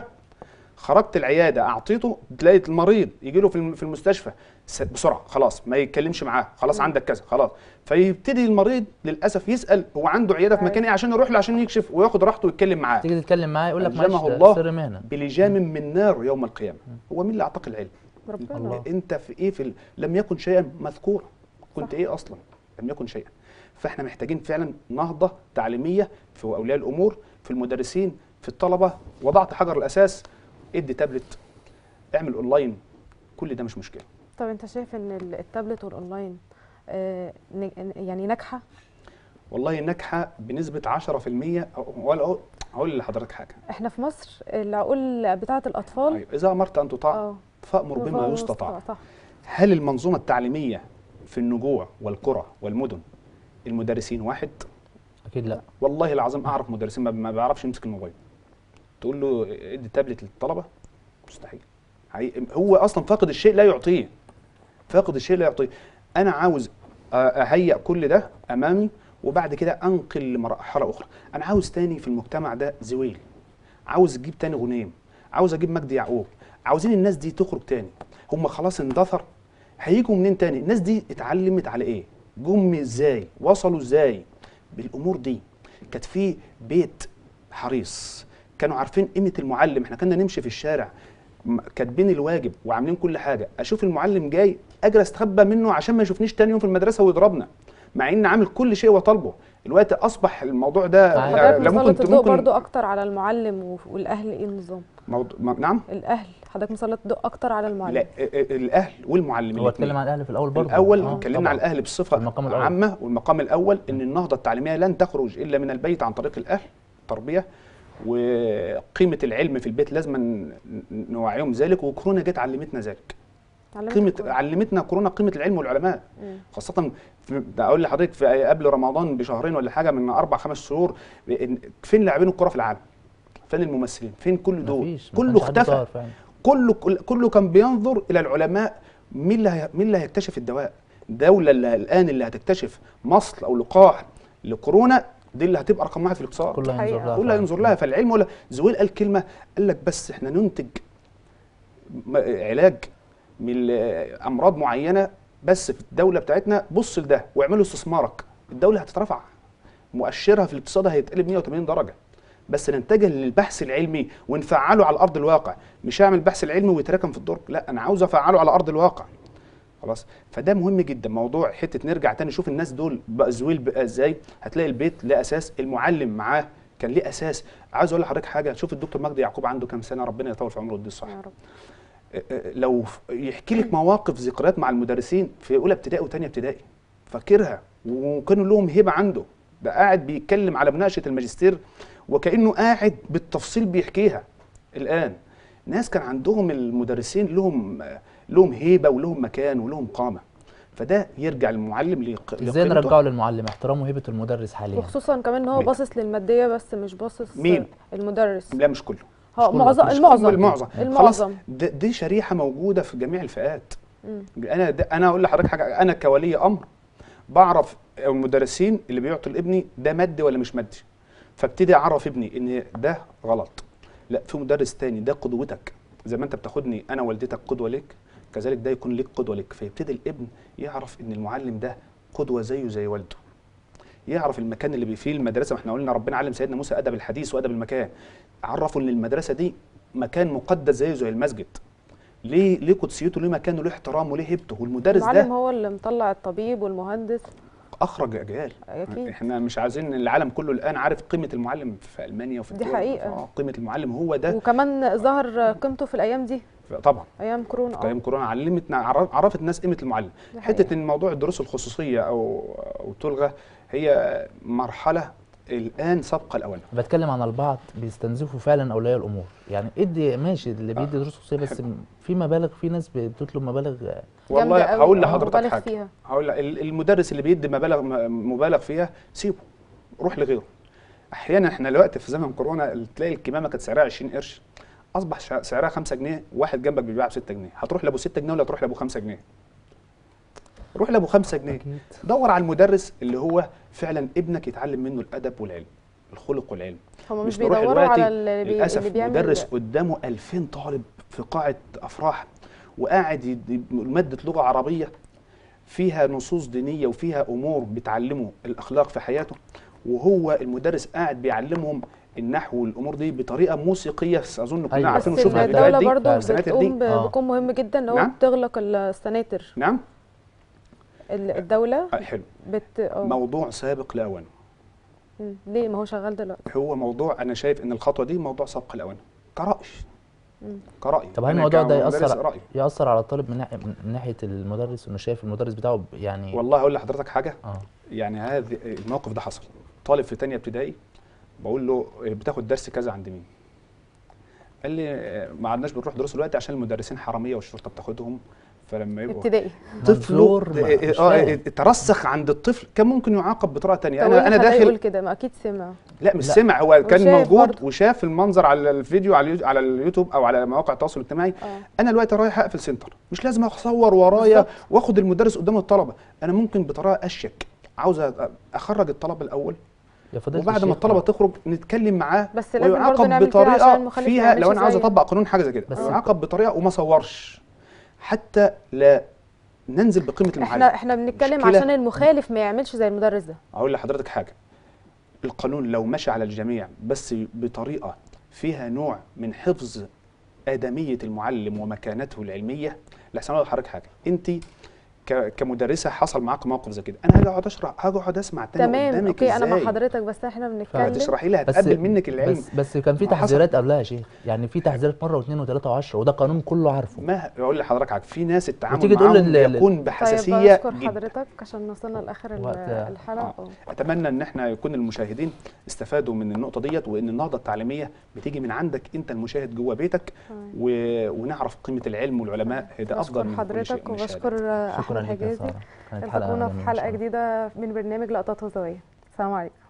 خرجت العياده اعطيته تلاقي المريض يجي له في الم- في المستشفى س- بسرعه خلاص ما يتكلمش معاه خلاص عندك كذا خلاص فيبتدي المريض للاسف يسال هو عنده عياده في مكان ايه عشان يروح له عشان يكشف وياخد راحته ويتكلم معاه تيجي تتكلم معاه يقول لك ألجمه معلش ده الله سر مهنة بلجام من نار يوم القيامه هو مين اللي اعطاك العلم ربنا الله. انت في ايه في ال... لم يكن شيئا مذكورا كنت ايه اصلا لم يكن شيئا فاحنا محتاجين فعلا نهضه تعليميه في اولياء الامور في المدرسين في الطلبه وضعت حجر الاساس ادي تابلت اعمل اونلاين كل ده مش مشكله طب انت شايف ان ال- التابلت والاونلاين آه، ن- يعني ناجحه والله ناجحه بنسبه 10% أو- ولا هقول لحضرتك حاجه احنا في مصر العقول بتاعه الاطفال أيوة. اذا امرت ان تطاع اه فامر بما يستطاع صح هل المنظومه التعليميه في النجوع والقرى والمدن المدرسين واحد اكيد لا والله العظيم اعرف مدرسين ما- ما بيعرفش يمسك الموبايل تقول له ادي تابلت للطلبه مستحيل هي- هو اصلا فاقد الشيء لا يعطيه فاقد الشيء لا يعطيه انا عاوز أ- اهيئ كل ده امامي وبعد كده انقل لمرحله اخرى انا عاوز تاني في المجتمع ده زويل عاوز اجيب تاني غنيم عاوز اجيب مجدي يعقوب عاوزين الناس دي تخرج تاني هم خلاص اندثر هيجوا منين تاني الناس دي اتعلمت على ايه جم ازاي وصلوا ازاي بالامور دي كانت في بيت حريص كانوا عارفين قيمه المعلم احنا كنا نمشي في الشارع م- كاتبين الواجب وعاملين كل حاجه اشوف المعلم جاي اجري استخبى منه عشان ما يشوفنيش تاني يوم في المدرسه ويضربنا مع ان عامل كل شيء وطالبه الوقت اصبح الموضوع ده عادي. يعني حضرتك لا مسلط ممكن الضوء ممكن برضو اكتر على المعلم و- والاهل ايه النظام موضوع ما- نعم الاهل حضرتك مسلط الضوء اكتر على المعلم لا ا- ا- الاهل والمعلمين هو الاتنين. اتكلم عن الاهل في الاول برضه الاول آه، اتكلمنا طبعاً. على الاهل بصفه المقام الأول. عامه والمقام الاول ان النهضه التعليميه لن تخرج الا من البيت عن طريق الاهل تربيه وقيمه العلم في البيت لازم ن- نوعيهم ذلك وكورونا جت علمتنا ذلك علمت قيمه الكل. علمتنا كورونا قيمه العلم والعلماء مم. خاصه في ده اقول لحضرتك في قبل رمضان بشهرين ولا حاجه من اربع خمس شهور إن- فين لاعبين الكره في العالم فين الممثلين فين كل دول مفيش، ما كله كانش حد اختفى ظاهر فعلا. كله كل- كله كان بينظر الى العلماء مين اللي هي- مين اللي هيكتشف الدواء الدوله اللي الان اللي هتكتشف مصل او لقاح لكورونا دي اللي هتبقى رقم واحد في الاقتصاد كله حقيقة. هينظر لها كله فعلاً. ينظر لها فالعلم ولا زويل قال كلمه قال لك بس احنا ننتج م- علاج من ال- امراض معينه بس في الدوله بتاعتنا بص لده واعملوا استثمارك الدوله هتترفع مؤشرها في الاقتصاد هيتقلب 180 درجه بس نتجه للبحث العلمي ونفعله على ارض الواقع مش هعمل البحث العلمي ويتركن في الدرج لا انا عاوز افعله على ارض الواقع خلاص فده مهم جدا موضوع حته نرجع تاني نشوف الناس دول بقى زويل بقى ازاي هتلاقي البيت له اساس المعلم معاه كان ليه اساس عاوز اقول لحضرتك حاجه شوف الدكتور مجدي يعقوب عنده كام سنه ربنا يطول في عمره ويديه الصحه يا رب لو ف- يحكي لك مواقف ذكريات مع المدرسين في اولى ابتدائي وثانيه ابتدائي فاكرها وكانوا لهم هبه عنده ده قاعد بيتكلم على مناقشه الماجستير وكانه قاعد بالتفصيل بيحكيها الان ناس كان عندهم المدرسين لهم لهم هيبه ولهم مكان ولهم قامه فده يرجع المعلم لق- ازاي لقيمته. نرجعه للمعلم احترامه وهيبه المدرس حاليا وخصوصا كمان ان هو مين؟ باصص للماديه بس مش باصص مين؟ المدرس لا مش كله هو كله، معظم مش كله. المعظم المعظم خلاص المعظم د- دي شريحه موجوده في جميع الفئات مم. انا ده انا اقول لحضرتك حاجه انا كولي امر بعرف المدرسين اللي بيعطوا لابني ده مادي ولا مش مادي فابتدي اعرف ابني ان ده غلط لا في مدرس تاني ده قدوتك زي ما انت بتاخدني انا والدتك قدوه ليك كذلك ده يكون ليك قدوه ليك فيبتدي الابن يعرف ان المعلم ده قدوه زيه زي والده يعرف المكان اللي بي- فيه المدرسه ما احنا قلنا ربنا علم سيدنا موسى ادب الحديث وادب المكان عرفوا ان المدرسه دي مكان مقدس زيه زي المسجد ليه ليه قدسيته ليه مكانه ليه احترامه ليه هيبته والمدرس المعلم ده هو اللي مطلع الطبيب والمهندس اخرج اجيال اكيد احنا مش عايزين العالم كله الان عارف قيمه المعلم في المانيا وفي دي الدول حقيقة. آه، قيمه المعلم هو ده وكمان ظهر قيمته في الايام دي طبعا ايام كورونا في ايام كورونا علمتنا عرف- عرفت الناس قيمه المعلم دي حقيقة. حته ان موضوع الدروس الخصوصيه او او تلغى هي مرحله الان سابقه الاوان بتكلم عن البعض بيستنزفوا فعلا اولياء الامور يعني ادي ماشي اللي بيدي دروس خصوصيه بس في مبالغ في ناس بتطلب مبالغ والله جامدة أوي. هقول آه، لحضرتك مبالغ حاجه فيها. هقول لك ال- المدرس اللي بيدي مبالغ م- مبالغ فيها سيبه روح لغيره احيانا احنا دلوقتي في زمن كورونا تلاقي الكمامه كانت سعرها 20 قرش اصبح شع- سعرها 5 جنيه واحد جنبك بيبيعها ب 6 جنيه هتروح لابو 6 جنيه ولا تروح لابو 5 جنيه روح لابو 5 جنيه اكيد دور على المدرس اللي هو فعلا ابنك يتعلم منه الادب والعلم الخلق والعلم هم مش بتروح بيدوروا دلوقتي على اللي, بي... اللي للاسف بيعمل مدرس قدامه 2000 طالب في قاعه افراح وقاعد يدي ماده لغه عربيه فيها نصوص دينيه وفيها امور بتعلمه الاخلاق في حياته وهو المدرس قاعد بيعلمهم النحو والامور دي بطريقه موسيقيه اظن كلنا أيوة. عارفين بس وشفنا الفيديوهات الدولة الفيديوهات دي برضو السناتر دي بتقوم ب- آه. بكون مهم جدا ان هو نعم. بتغلق السناتر نعم ال- الدولة آه، حلو بت اه موضوع سابق لاوانه مم. ليه ما هو شغال دلوقتي هو موضوع انا شايف ان الخطوه دي موضوع سابق لاوانه كرأي مم. كرأي طب هل أنا الموضوع ده كمدرس ياثر رأيي ياثر على الطالب من ناحيه من ناحيه المدرس انه شايف المدرس بتاعه ب- يعني والله اقول لحضرتك حاجه اه يعني هذا الموقف ده حصل طالب في تانية ابتدائي بقول له بتاخد درس كذا عند مين قال لي آه، ما عدناش بنروح دروس دلوقتي عشان المدرسين حراميه والشرطه بتاخدهم فلما يبقوا ابتدائي طفله منظور ما- آه، مش آه، فاهم. ترسخ عند الطفل كان ممكن يعاقب بطريقه تانية طب انا انا انا داخل يقول داخل كده ما اكيد سمع لا مش لا. سمع هو كان وشايف موجود برضه. وشاف المنظر على الفيديو على اليو- على اليوتيوب او على مواقع التواصل الاجتماعي اه انا دلوقتي رايح اقفل سنتر مش لازم اصور ورايا بالظبط. واخد المدرس قدام الطلبه انا ممكن بطريقه اشيك عاوز أ- اخرج الطلبه الاول يا فضيله وبعد ما الشيخ، الطلبه آه. تخرج نتكلم معاه بس لازم برضه ويعاقب نعمل كده عشان بطريقه المخالف ما فيها يعملش لو انا عاوز زيه. اطبق قانون حاجه زي كده بس- يعاقب بطريقه وما صورش حتى لا ننزل بقيمه المعلم احنا احنا بنتكلم مشكلة. عشان المخالف ما يعملش زي المدرس ده اقول لحضرتك حاجه القانون لو مشى على الجميع بس بطريقه فيها نوع من حفظ ادميه المعلم ومكانته العلميه لحسن اقول لحضرتك حاجه انت ك- كمدرسه حصل معاك موقف زي كده انا هاجي اقعد اشرح هاجي اقعد اسمع تاني تمام قدامك اوكي انا مع إزاي؟ حضرتك بس احنا بنتكلم هتشرحي لي بس هتقبل منك العلم بس بس كان في ما حصل. تحذيرات قبلها يا شيخ يعني في تحذيرات مره واثنين وثلاثه وعشرة وده قانون كله عارفه ما اقول لحضرتك حاجه في ناس التعامل وتيجي تقول معاهم لل- لل- بيكون طيب بحساسيه بشكر جدا حضرتك عشان وصلنا لاخر ال- وقت- الحلقه اه اتمنى ان احنا يكون المشاهدين استفادوا من النقطه ديت وان النهضه التعليميه بتيجي من عندك انت المشاهد جوه بيتك تمام. و... ونعرف قيمه العلم والعلماء ده افضل بشكر من كل حضرتك شيء من الشهادات. وبشكر شكرا احمد لك يا حجازي ساره كانت حلقه التقونا جميلة في إن حلقه شاء الله. جديده من برنامج لقطات وزوايا السلام عليكم